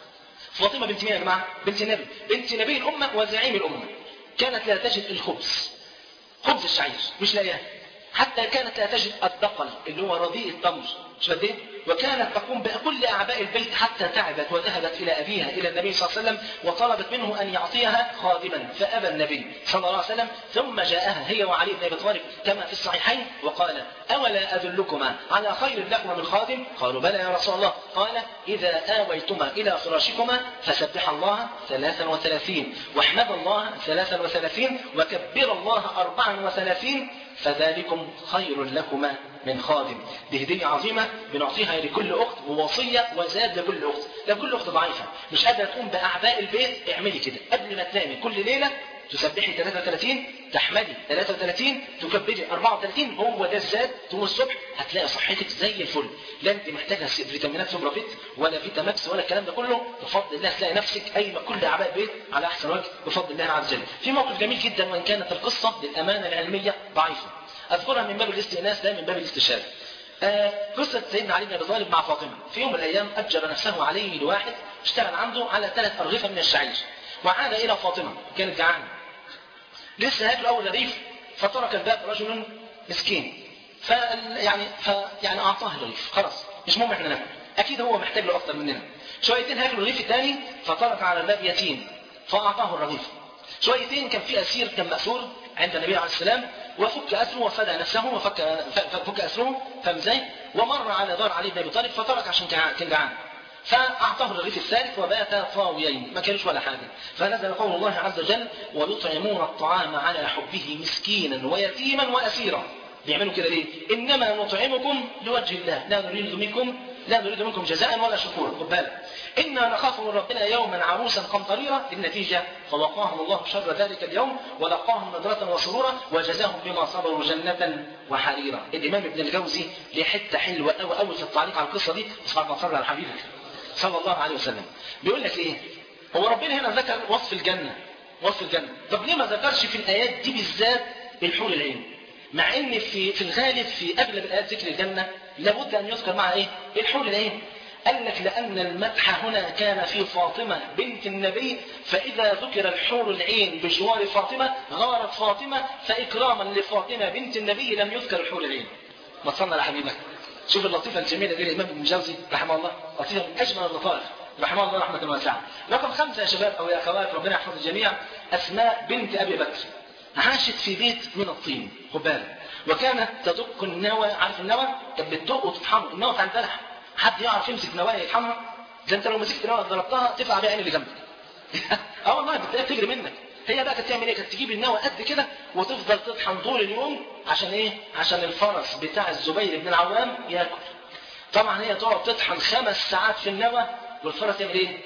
فاطمه بنت مين يا جماعه؟ بنت النبي، بنت نبي الامه وزعيم الامه. كانت لا تجد الخبز. خبز الشعير مش لاقياه. حتى كانت لا تجد الدقل اللي هو رديء التمر مش قد ايه؟ وكانت تقوم بكل اعباء البيت حتى تعبت وذهبت الى ابيها الى النبي صلى الله عليه وسلم وطلبت منه ان يعطيها خادما فابى النبي صلى الله عليه وسلم ثم جاءها هي وعلي بن ابي طالب كما في الصحيحين وقال اولا ادلكما على خير لكما من خادم قالوا بلى يا رسول الله قال اذا اويتما الى فراشكما فسبح الله ثلاثا وثلاثين واحمد الله ثلاثا وثلاثين وكبر الله اربعا وثلاثين فذلكم خير لكما من خادم دي هدية عظيمة بنعطيها لكل أخت ووصية وزاد لكل أخت لو كل أخت ضعيفة مش قادرة تقوم بأعباء البيت اعملي كده قبل ما تنامي كل ليلة تسبحي 33 تحمدي 33 تكبري 34 هو ده الزاد تقوم الصبح هتلاقي صحتك زي الفل لا انت محتاجه فيتامينات سوبرافيت ولا فيتاماكس ولا الكلام ده كله بفضل الله تلاقي نفسك قايمه كل اعباء البيت على احسن وجه بفضل الله عز وجل في موقف جميل جدا وان كانت القصه للامانه العلميه ضعيفه اذكرها من باب الاستئناس لا من باب الاستشهاد آه قصة سيدنا علي بن أبي طالب مع فاطمة في يوم من الأيام أجر نفسه علي لواحد اشتغل عنده على ثلاث أرغفة من الشعير وعاد إلى فاطمة كانت جعانة لسه هياكل أول رغيف فترك الباب رجل مسكين ف يعني ف يعني أعطاه الرغيف خلاص مش مهم احنا ناكل أكيد هو محتاج له أكتر مننا شويتين هياكل الرغيف الثاني فترك على الباب يتيم فأعطاه الرغيف شويتين كان في أسير كان مأسور عند النبي عليه السلام وفك أسره وفدى نفسه وفك فك أسره فاهم ازاي؟ ومر على دار علي بن أبي طالب فترك عشان كان جعان فأعطاه الرغيف الثالث وبات طاويين ما كانوش ولا حاجة فنزل قول الله عز وجل ويطعمون الطعام على حبه مسكينا ويتيما وأسيرا بيعملوا كده ليه؟ إنما نطعمكم لوجه الله لا نريد منكم لا نريد منكم جزاء ولا شكورا خد بالك إنا نخاف من ربنا يوما عروسا قمطريرا النتيجة فوقاهم الله شر ذلك اليوم ولقاهم نضرة وسرورا وجزاهم بما صبروا جنة وحريرا الإمام ابن الجوزي ليه حتة حلوة أوي أوي في التعليق على القصة دي بس بعد ما صلى على حبيبك صلى الله عليه وسلم بيقول لك إيه هو ربنا هنا ذكر وصف الجنة وصف الجنة طب ليه ما ذكرش في الآيات دي بالذات الحور العين مع ان في في الغالب في اغلب الايات ذكر الجنه لابد ان يذكر معها ايه؟ الحور العين. قال لك لان المدح هنا كان في فاطمه بنت النبي فاذا ذكر الحور العين بجوار فاطمه غارت فاطمه فاكراما لفاطمه بنت النبي لم يذكر الحور العين. ما تصلى على حبيبك. شوف اللطيفه الجميله دي الامام ابن الجوزي رحمه الله لطيفه من اجمل اللطائف رحمه الله رحمه واسعه. رقم خمسه يا شباب او يا اخوات ربنا يحفظ الجميع اسماء بنت ابي بكر. عاشت في بيت من الطين خد بالك وكانت تدق النوى عارف النوى كانت بتدق وتطحنه النوى بتاع البلح حد يعرف يمسك نوايا يطحنها ده انت لو مسكت نوى ضربتها تقع بيها عين اللي جنبك اه والله بتلاقيها بتجري منك هي بقى كانت تعمل ايه كانت تجيب النوى قد كده وتفضل تطحن طول اليوم عشان ايه عشان الفرس بتاع الزبير بن العوام ياكل طبعا هي تقعد تطحن خمس ساعات في النوى والفرس يعمل ايه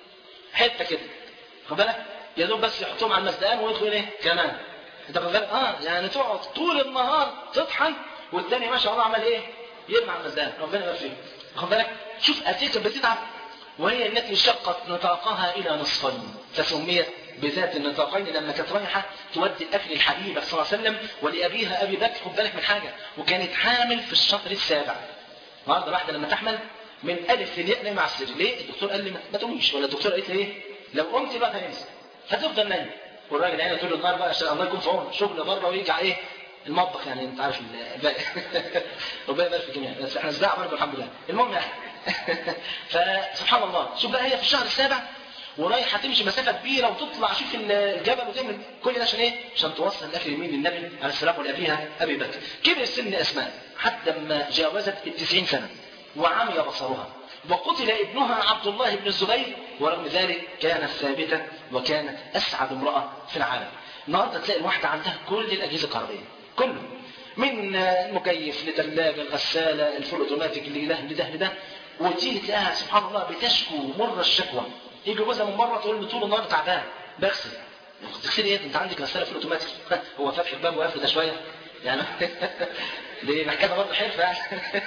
حته كده خد بالك يا دوب بس يحطهم على المزدان ويدخل ايه كمان انت بالك اه يعني تقعد طول النهار تطحن والتاني ما شاء الله عمل ايه يرمي على المزدان ربنا يبارك فيك خد بالك شوف قد ايه كانت بتتعب وهي التي شقت نطاقها الى نصفين فسميت بذات النطاقين لما كانت رايحه تودي الاكل لحبيبه صلى الله عليه وسلم ولابيها ابي بكر خد بالك من حاجه وكانت حامل في الشهر السابع النهارده واحده لما تحمل من الف للياء نايمه على السرير ليه؟ الدكتور قال لي ما تقوميش ولا الدكتور قالت لي ايه؟ لو قمت بقى هننزل هتفضل نايم والراجل هنا طول النهار بقى عشان الله يكون في عونه شغل بره ويرجع ايه؟ المطبخ يعني انت عارف الباقي ربنا يبارك في الجميع بس احنا ازاع برضه الحمد لله المهم يعني فسبحان الله شوف بقى هي في الشهر السابع ورايحه تمشي مسافه كبيره وتطلع شوف الجبل وتعمل كل ده عشان ايه؟ عشان توصل الاكل يمين للنبي عليه السلام ولابيها ابي بكر. كبر سن اسماء حتى ما جاوزت التسعين سنه وعمي بصرها وقتل ابنها عبد الله بن الزبير ورغم ذلك كانت ثابته وكانت اسعد امراه في العالم. النهارده تلاقي الواحده عندها كل الاجهزه الكهربائيه كله من مكيف لثلاجه الغساله الفول اوتوماتيك لده لده لده وتيجي تلاقيها سبحان الله بتشكو مر الشكوى يجي جوزها من مره تقول له طول النهار تعبان بغسل تغسلي ايه انت عندك غساله فول اوتوماتيك هو فتح الباب وقافل ده شويه يعني دي محتاجه برضه حرفه يعني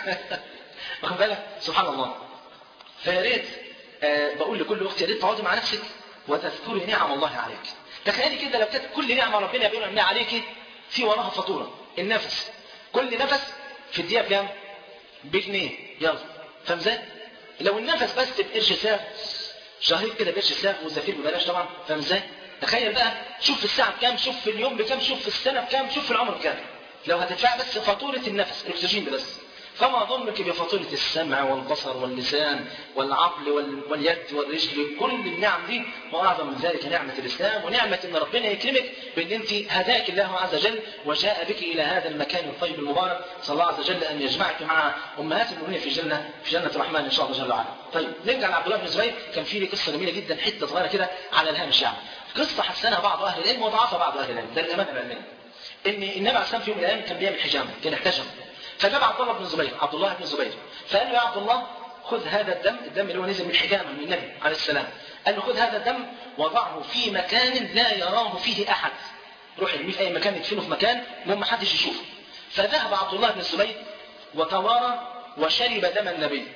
واخد بالك سبحان الله فيا ريت آه بقول لكل اختي يا ريت تقعدي مع نفسك وتذكري نعم الله عليك تخيلي كده لو كانت كل نعمه ربنا بيقول انها عليكي في وراها فاتوره النفس كل نفس في الدقيقه بكام؟ بجنيه يلا فاهم ازاي؟ لو النفس بس بقرش ساغ شهيق كده بقرش ساغ والزفير ببلاش طبعا فاهم ازاي؟ تخيل بقى شوف في الساعه بكام شوف في اليوم بكام شوف في السنه بكام شوف في العمر بكام لو هتدفع بس فاتوره النفس الاكسجين بس فما ظنك بفاتورة السمع والبصر واللسان والعقل وال... واليد والرجل كل النعم دي وأعظم من ذلك نعمة الإسلام ونعمة أن ربنا يكرمك بأن أنت هداك الله عز وجل وجاء بك إلى هذا المكان الطيب المبارك صلى الله عز وجل أن يجمعك مع أمهات المؤمنين في جنة في جنة الرحمن إن شاء الله جل وعلا. طيب نرجع لعبد الله بن الزبير كان في لي قصة جميلة جدا حتة صغيرة كده على الهامش يعني. قصة حسنها بعض أهل العلم وضعفها بعض أهل العلم ده الأمانة العلمية. إن النبي عليه الصلاة في يوم من الأيام كان بيعمل حجامة كان احتجم فجاب عبد الله بن الزبير عبد الله بن الزبير فقال له يا عبد الله خذ هذا الدم الدم اللي هو نزل من حجامه من النبي عليه السلام قال له خذ هذا الدم وضعه في مكان لا يراه فيه احد روح ارميه في اي مكان ادفنه في مكان المهم ما حدش يشوفه فذهب عبد الله بن الزبير وتوارى وشرب دم النبي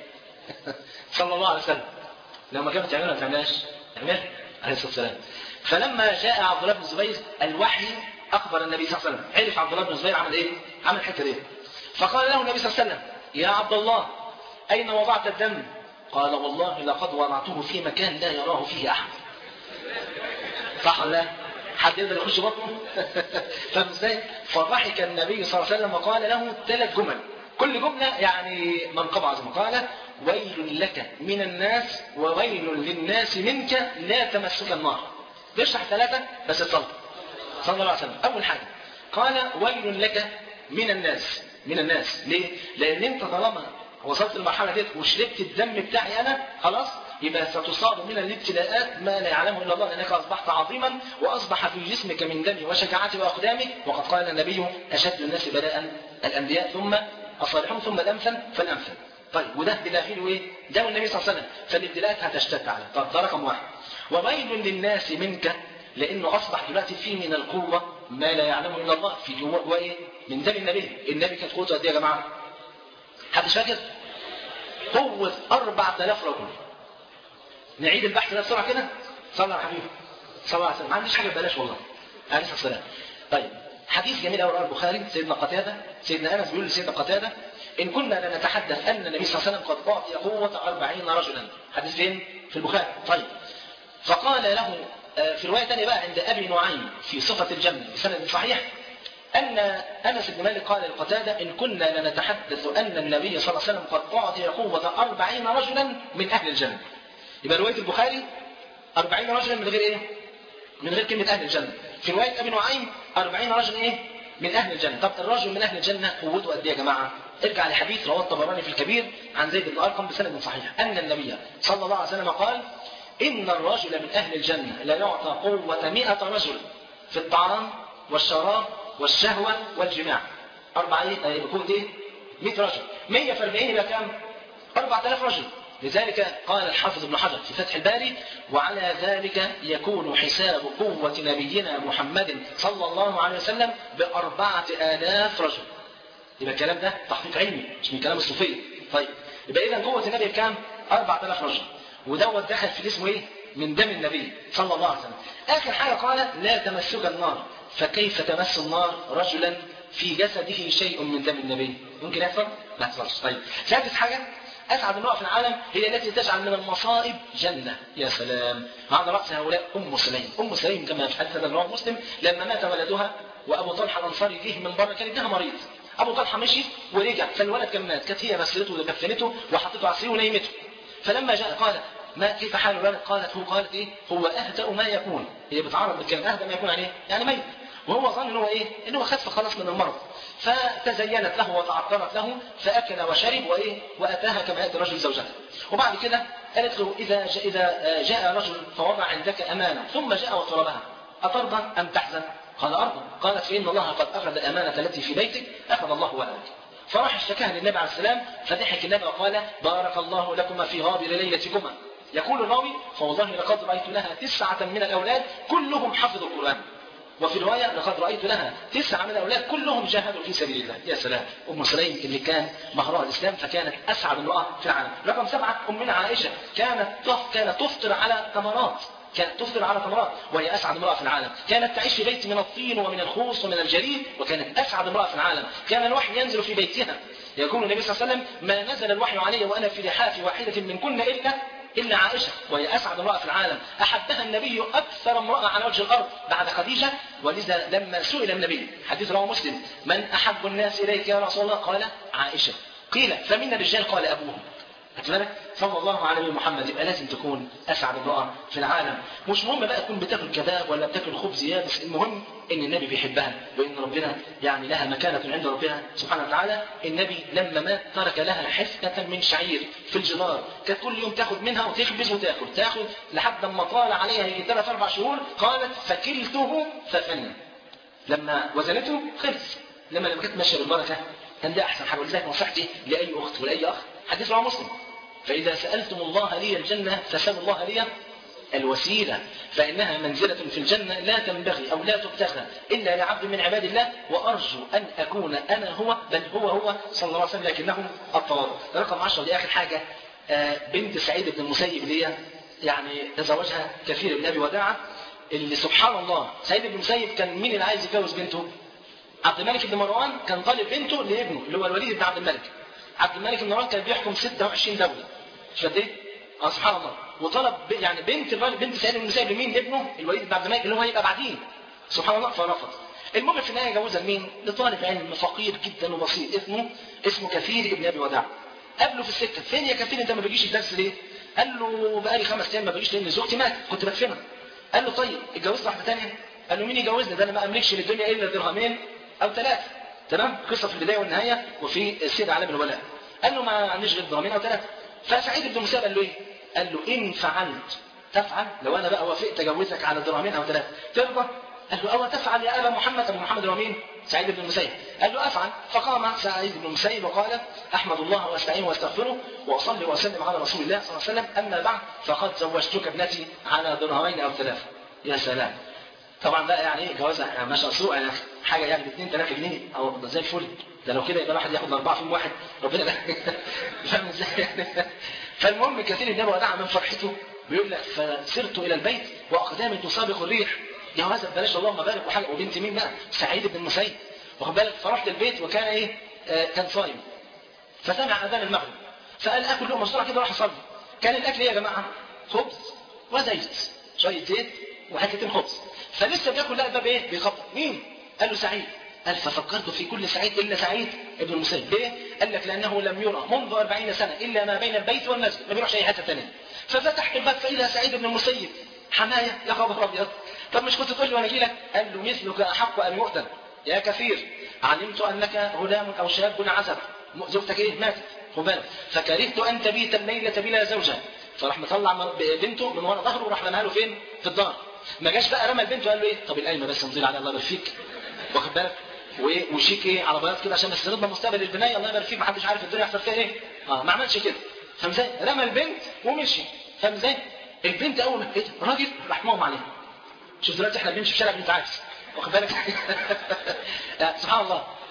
صلى الله عليه وسلم لو ما كانت تعملها ما تعملهاش تعملها عليه الصلاه والسلام فلما جاء عبد الله بن الزبير الوحي اخبر النبي صلى الله عليه وسلم عرف عبد الله بن الزبير عمل ايه؟ عمل الحته دي فقال له النبي صلى الله عليه وسلم يا عبد الله أين وضعت الدم قال والله لقد وضعته في مكان لا يراه فيه أحد صح ولا لا حد يقدر يخش بطنه فاهم ازاي فضحك النبي صلى الله عليه وسلم وقال له ثلاث جمل كل جملة يعني منقبة عظيمة قال ويل لك من الناس وويل للناس منك لا تمسك النار تشرح ثلاثة بس الصلاة صلى الله عليه وسلم أول حاجة قال ويل لك من الناس من الناس ليه؟ لأن أنت طالما وصلت المرحلة ديت وشربت الدم بتاعي أنا خلاص يبقى ستصاب من الابتلاءات ما لا يعلمه إلا الله لأنك أصبحت عظيما وأصبح في جسمك من دمي وشجاعتي وأقدامي وقد قال النبي أشد الناس بلاء الأنبياء ثم الصالحون ثم الأمثل فالأمثل طيب وده دلاخله ايه؟ ده النبي صلى الله عليه وسلم فالابتلاءات هتشتد عليه طب ده رقم واحد وويل للناس منك لانه اصبح دلوقتي فيه من القوه ما لا يعلمه الا الله في جوه وايه؟ من دم النبي، النبي كانت قوته قد ايه يا جماعه؟ حد فاكر؟ قوة 4000 رجل. نعيد البحث ده بسرعة كده؟ صلى على حبيبي. صلى الله عليه وسلم، ما عنديش حاجة ببلاش والله. عليه الصلاة والسلام. طيب حديث جميل قوي رواه البخاري سيدنا قتادة سيدنا أنس بيقول لسيدنا قتادة إن كنا لنتحدث أن النبي صلى الله عليه وسلم قد أعطي قوة 40 رجلا. حديث فين؟ في البخاري. طيب. فقال له في رواية ثانية بقى عند أبي نعيم في صفة الجنة بسند صحيح أن أنس بن مالك قال لقتادة إن كنا لنتحدث أن النبي صلى الله عليه وسلم قد أعطي قوة أربعين رجلا من أهل الجنة يبقى رواية البخاري أربعين رجلا من غير إيه؟ من غير كلمة أهل الجنة في رواية أبي نعيم أربعين رجل إيه؟ من أهل الجنة طب الرجل من أهل الجنة قوته قد إيه يا جماعة؟ ارجع لحديث رواه الطبراني في الكبير عن زيد بن أرقم بسند صحيح أن النبي صلى الله عليه وسلم قال إن الرجل من أهل الجنة لا يعطى قوة مئة رجل في الطعام والشراب والشهوة والجماع أربعة إيه؟ قوة إيه؟ 100 رجل 100 في 40 يبقى كام؟ 4000 رجل لذلك قال الحافظ ابن حجر في فتح الباري وعلى ذلك يكون حساب قوة نبينا محمد صلى الله عليه وسلم بأربعة آلاف رجل يبقى الكلام ده تحقيق علمي مش من كلام الصوفيه طيب يبقى اذا قوه النبي كام 4000 رجل ودوت دخل في اسمه ايه من دم النبي صلى الله عليه وسلم اخر حاجه قال لا تمسك النار فكيف تمس النار رجلا في جسده شيء من دم النبي ممكن يحصل لا يحصلش طيب ثالث حاجه اسعد امراه في العالم هي التي تجعل من المصائب جنه يا سلام وعلى راس هؤلاء ام سليم ام سليم كما في حديث هذا رواه مسلم لما مات ولدها وابو طلحه الانصاري جه من بره كان ابنها مريض ابو طلحه مشي ورجع فالولد كان مات كانت هي غسلته وكفنته وحطته على السرير ونيمته فلما جاء قال ما كيف حال الولد قالت هو قالت ايه هو اهدأ ما يكون هي بتعرض بالكلام اهدأ ما يكون عليه يعني ميت وهو ظن ان هو ايه ان هو خف خلاص من المرض فتزينت له وتعطرت له فاكل وشرب وايه واتاها كما ياتي رجل زوجته وبعد كده قالت له اذا جاء اذا جاء رجل فوضع عندك امانه ثم جاء وطلبها اترضى ام تحزن قال ارضى قالت فان الله قد اخذ الامانه التي في بيتك اخذ الله ولدك فراح اشتكاها للنبي عليه السلام فضحك النبي وقال بارك الله لكما في غابر ليلتكما يقول الراوي فوالله لقد رايت لها تسعه من الاولاد كلهم حفظوا القران وفي رواية لقد رأيت لها تسعة من الأولاد كلهم جاهدوا في سبيل الله يا سلام أم سليم اللي كان مهرها الإسلام فكانت أسعد امرأة في العالم رقم سبعة أمنا عائشة كانت تف... كانت تفطر على تمرات كانت تفطر على تمرات وهي أسعد امرأة في العالم كانت تعيش في بيت من الطين ومن الخوص ومن الجليد وكانت أسعد امرأة في العالم كان الوحي ينزل في بيتها يقول النبي صلى الله عليه وسلم ما نزل الوحي علي وأنا في لحاف واحدة من كن إلا إلا عائشة وهي أسعد امرأة في العالم أحبها النبي أكثر امرأة على وجه الأرض بعد خديجة ولذا لما سئل النبي حديث رواه مسلم من أحب الناس إليك يا رسول الله قال عائشة قيل فمن الرجال قال أبوهم بالك صلى الله عليه محمد يبقى لازم تكون اسعد امراه في العالم مش مهم بقى تكون بتاكل كباب ولا بتاكل خبز يابس المهم ان النبي بيحبها وان ربنا يعني لها مكانه عند ربنا سبحانه وتعالى النبي لما مات ترك لها حفنه من شعير في الجدار كانت كل يوم تاخد منها وتخبز وتاكل تاخد لحد ما طال عليها يجي ثلاث اربع شهور قالت فكلته ففنى لما وزنته خلص لما لما كانت ماشيه بالبركه كان ده احسن حاجه ولذلك نصيحتي لاي اخت ولاي اخ حديث رواه مسلم فإذا سألتم الله لي الجنة فسألوا الله لي الوسيلة فإنها منزلة في الجنة لا تنبغي أو لا تبتغى إلا لعبد من عباد الله وأرجو أن أكون أنا هو بل هو هو صلى الله عليه وسلم لكنه التواضع رقم 10 دي آخر حاجة بنت سعيد بن المسيب اللي هي يعني تزوجها كثير بن أبي وداعة اللي سبحان الله سعيد بن المسيب كان مين اللي عايز يتجوز بنته؟ عبد الملك بن مروان كان طالب بنته لابنه اللي هو الوليد بن عبد الملك عبد الملك بن مروان كان بيحكم 26 دولة مش قد ايه؟ اه سبحان الله وطلب يعني بنت الراجل بنت سعيد بن المسيب لمين؟ لابنه الوليد بن عبد الملك اللي هو هيبقى بعدين سبحان الله فرفض المهم في النهايه جوزها لمين؟ لطالب علم فقير جدا وبسيط اسمه اسمه كثير ابن ابي وداع قابله في السكه فين يا كثير انت ما بتجيش الدرس ليه؟ قال له بقالي خمس ايام ما بجيش لان زوجتي ماتت كنت بدفنها قال له طيب اتجوزت واحده ثانيه؟ قال له مين يجوزني ده انا ما املكش للدنيا الا درهمين او ثلاثه تمام؟ قصه في البدايه والنهايه وفي السير علام الولاء قال له ما عنديش غير درهمين او ثلاثه فسعيد بن مسيب قال له ايه؟ قال له ان فعلت تفعل لو انا بقى وافقت اجوزك على درهمين او ثلاثه ترضى؟ قال له او تفعل يا ابا محمد ابو محمد هو مين؟ سعيد بن المسيب قال له افعل فقام سعيد بن المسيب وقال احمد الله واستعين واستغفره واصلي واسلم على رسول الله صلى الله عليه وسلم اما بعد فقد زوجتك ابنتي على درهمين او ثلاثه يا سلام طبعا بقى يعني ايه جوازها يعني مش مسروق يعني حاجه يعني ب 2 3 جنيه او زي الفل ده لو كده يبقى الواحد ياخد اربعه فيهم واحد ربنا ده فاهم ازاي يعني فالمهم كثير النبي ودعا من فرحته بيقول لك فسرت الى البيت واقدامي تسابق الريح جوازة بلاش اللهم بارك وحاجه وبنت مين بقى؟ سعيد بن المسيب واخد بالك فرحت البيت وكان ايه؟ آه كان صايم فسمع اذان المغرب فقال اكل لقمه بسرعه كده راح اصلي كان الاكل ايه يا جماعه؟ خبز وزيت شويه زيت وحتتين خبز فلسه بياكل لا الباب ايه؟ بيخبط مين؟ قال له سعيد قال ففكرت في كل سعيد الا سعيد ابن المسيب ليه؟ قال لك لانه لم يرى منذ 40 سنه الا ما بين البيت والمسجد ما بيروحش اي حته ثانيه ففتحت الباب فاذا سعيد بن المسيب حمايه يا خبر ابيض طب مش كنت تقول لي وانا اجي لك قال له مثلك احق ان يؤذن يا كثير علمت انك غلام او شاب عزب زوجتك ايه ماتت خد بالك فكرهت ان تبيت الليله بلا زوجه فراح مطلع بنته من ورا ظهره وراح رماها له فين؟ في الدار ما جاش بقى رمى البنت وقال له ايه؟ طب القايمه بس نطيل عليها الله يبارك فيك واخد بالك وايه وشيك ايه على بياض كده عشان بس نضمن مستقبل البنايه الله يبارك فيك ما حدش عارف الدنيا يحصل فيها ايه اه ما عملش كده فاهم ازاي؟ رمى البنت ومشي فاهم ازاي؟ البنت اول ما لقيت راجل راح مغمى عليها شوف دلوقتي احنا بنمشي في شارع بنت عاكس واخد بالك سبحان الله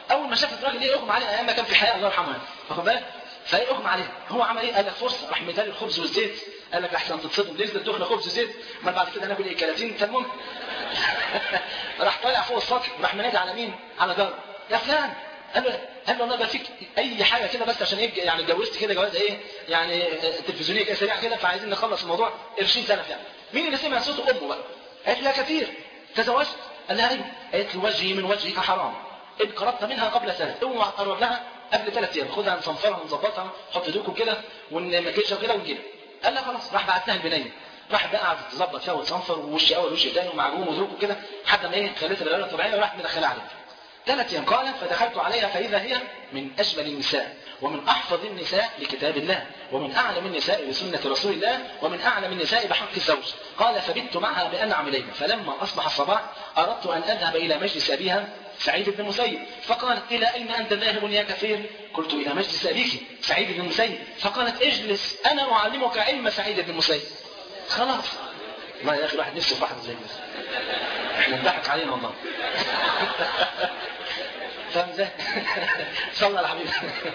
اول ما شافت الراجل ايه اغمى عليه ايام ما كان في حياه الله يرحمه يعني. واخد بالك فايه اغمى عليه هو عمل ايه قال لك فرصه راح مداري الخبز والزيت قال لك احسن تتصدم ليه الدخله خبز وزيت ما بعد كده ناكل ايه كراتين فالمهم راح طالع فوق السطح راح منادي على مين على جاره يا فلان قال له قال له انا بقى فيك اي حاجه كده بس عشان ايه يعني اتجوزت كده جوازه ايه يعني آه، تلفزيونيه كده سريعه كده فعايزين نخلص الموضوع قرشين سنه يعني مين اللي سمع صوته امه بقى قالت لها كثير تزوجت قال لها ايوه قالت له وجهي من وجهك حرام ان قربت منها قبل سنه اوعى تقرب لها قبل ثلاث ايام خدها نصنفرها ونظبطها نحط ايديكم كده ونمكيشها كده ونجيبها قال لها خلاص راح بعت لها البنيه راح بقى قعدت تظبط فيها وتصنفر ووش اول وش تاني ومعجون وذوق وكده لحد ما ايه خليتها بالعيله الطبيعيه وراحت مدخلها عليها ثلاث ايام قال فدخلت عليها فاذا هي من اجمل النساء ومن احفظ النساء لكتاب الله ومن اعلم النساء بسنه رسول الله ومن اعلم النساء بحق الزوج قال فبت معها بانعم ليله فلما اصبح الصباح اردت ان اذهب الى مجلس ابيها سعيد بن المسيب فقالت الى اين انت ذاهب يا كثير قلت الى مجلس ابيك سعيد بن المسيب فقالت اجلس انا اعلمك علم سعيد بن المسيب خلاص والله يا اخي الواحد نفسه في واحد زي كده احنا نضحك علينا والله فاهم ازاي؟ صلى على حبيبي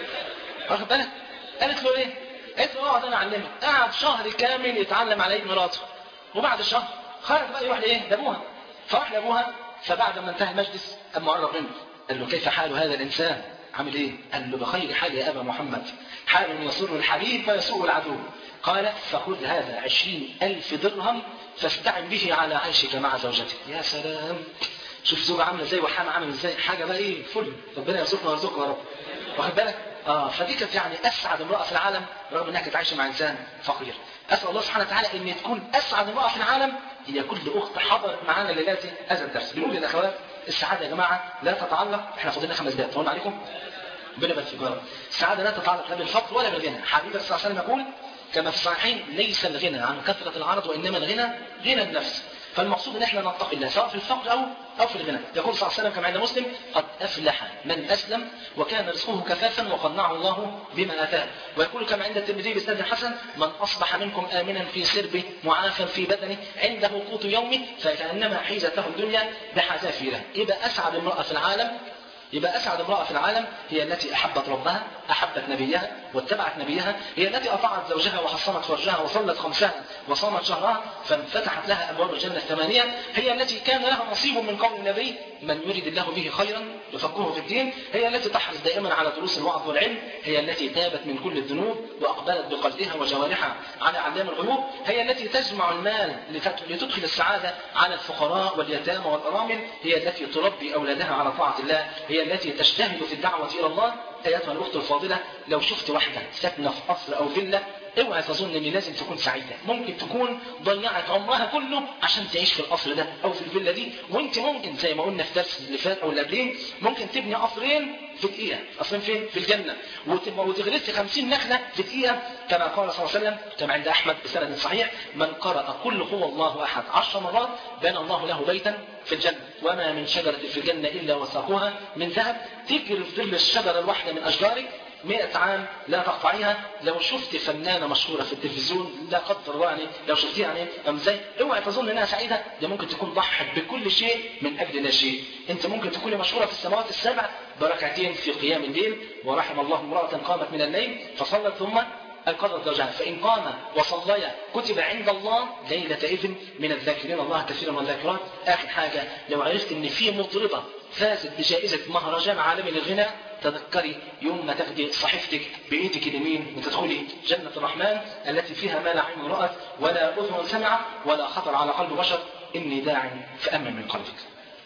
واخد بالك؟ قالت له ايه؟ قالت له اقعد انا اعلمك قعد شهر كامل يتعلم على ايد مراته وبعد الشهر خرج بقى يروح لايه؟ لابوها فراح لابوها فبعد ما انتهى المجلس اما قرب منه قال له كيف حال هذا الانسان؟ عامل ايه؟ قال له بخير حال يا ابا محمد حال يسر الحبيب ويسوء العدو قال فخذ هذا عشرين ألف درهم فاستعن به على عيشك مع زوجتك يا سلام شوف زوجة عاملة ازاي وحامة عامل ازاي حاجة بقى ايه فل ربنا يرزقنا ويرزقنا يا رب واخد بالك اه فدي كانت يعني اسعد امرأة في العالم رغم انها كانت عايشة مع انسان فقير اسال الله سبحانه وتعالى ان تكون اسعد امرأة في العالم هي كل اخت حضرت معانا ليلاتي هذا الدرس بنقول للاخوات السعادة يا جماعة لا تتعلق احنا فاضلنا خمس دقائق طولنا عليكم ربنا يبارك فيكم يا رب السعادة لا تتعلق لا بالفقر ولا بالغنى حبيبي صلى الله عليه وسلم يقول كما في الصحيحين ليس الغنى عن كثرة العرض وإنما الغنى غنى النفس فالمقصود ان احنا نتقي الله سواء في الفقر او او في الغنى يقول صلى الله عليه وسلم كما عند مسلم قد افلح من اسلم وكان رزقه كفافا وقنعه الله بما اتاه ويقول كما عند الترمذي باسناد حسن من اصبح منكم امنا في سربه معافا في بدنه عنده قوت يومه فكانما حيزته الدنيا بحذافيرها يبقى اسعد امراه في العالم يبقى أسعد امرأة في العالم هي التي أحبت ربها أحبت نبيها واتبعت نبيها هي التي أطاعت زوجها وحصنت فرجها وصلت خمسها وصامت شهرها فانفتحت لها أبواب الجنة الثمانية هي التي كان لها نصيب من قول النبي من يريد الله به خيرا يفقهه في الدين هي التي تحرص دائما على دروس الوعظ والعلم هي التي تابت من كل الذنوب وأقبلت بقلبها وجوارحها على علام الغيوب هي التي تجمع المال لتدخل السعادة على الفقراء واليتامى والأرامل هي التي تربي أولادها على طاعة الله هي التي تجتهد في الدعوة إلى الله أيتها الأخت الفاضلة لو شفت واحدة ساكنة في قصر أو فيلا اوعى تظن ان لازم تكون سعيدة ممكن تكون ضيعت عمرها كله عشان تعيش في القصر ده او في الفيلا دي وانت ممكن زي ما قلنا في درس اللي فات او اللي قبلين ممكن تبني قصرين في دقيقة قصرين فين في الجنة وتغرسي 50 نخلة في دقيقة كما قال صلى الله عليه وسلم كما عند احمد بسند صحيح من قرأ كل هو الله احد عشر مرات بنى الله له بيتا في الجنة وما من شجرة في الجنة إلا وساقها من ذهب تجري في ظل الشجرة الواحدة من أشجارك مئة عام لا تقطعيها لو شفت فنانة مشهورة في التلفزيون لا قدر الله يعني لو شفتيها يعني أم ازاي اوعي تظن انها سعيدة ده ممكن تكون ضحت بكل شيء من اجل لا شيء انت ممكن تكوني مشهورة في السماوات السبع بركعتين في قيام الليل ورحم الله امرأة قامت من الليل فصلت ثم القدر زوجها فإن قام وصليا كتب عند الله ليلة إذن من الذاكرين الله كثيرا والذاكرات آخر حاجة لو عرفت إن في مطربة فازت بجائزة مهرجان عالمي للغنى تذكري يوم ما تاخدي صحيفتك بإيدك اليمين وتدخلي جنة الرحمن التي فيها ما لا عين رأت ولا أذن سمعت ولا خطر على قلب بشر إني داع فأمن من قلبك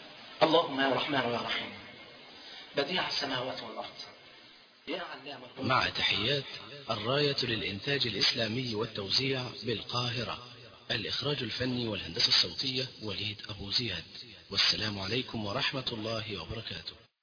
اللهم يا رحمن يا رحيم بديع السماوات والأرض يا علام الغيوب مع تحيات الراية للإنتاج الإسلامي والتوزيع بالقاهرة الإخراج الفني والهندسة الصوتية وليد أبو زياد والسلام عليكم ورحمة الله وبركاته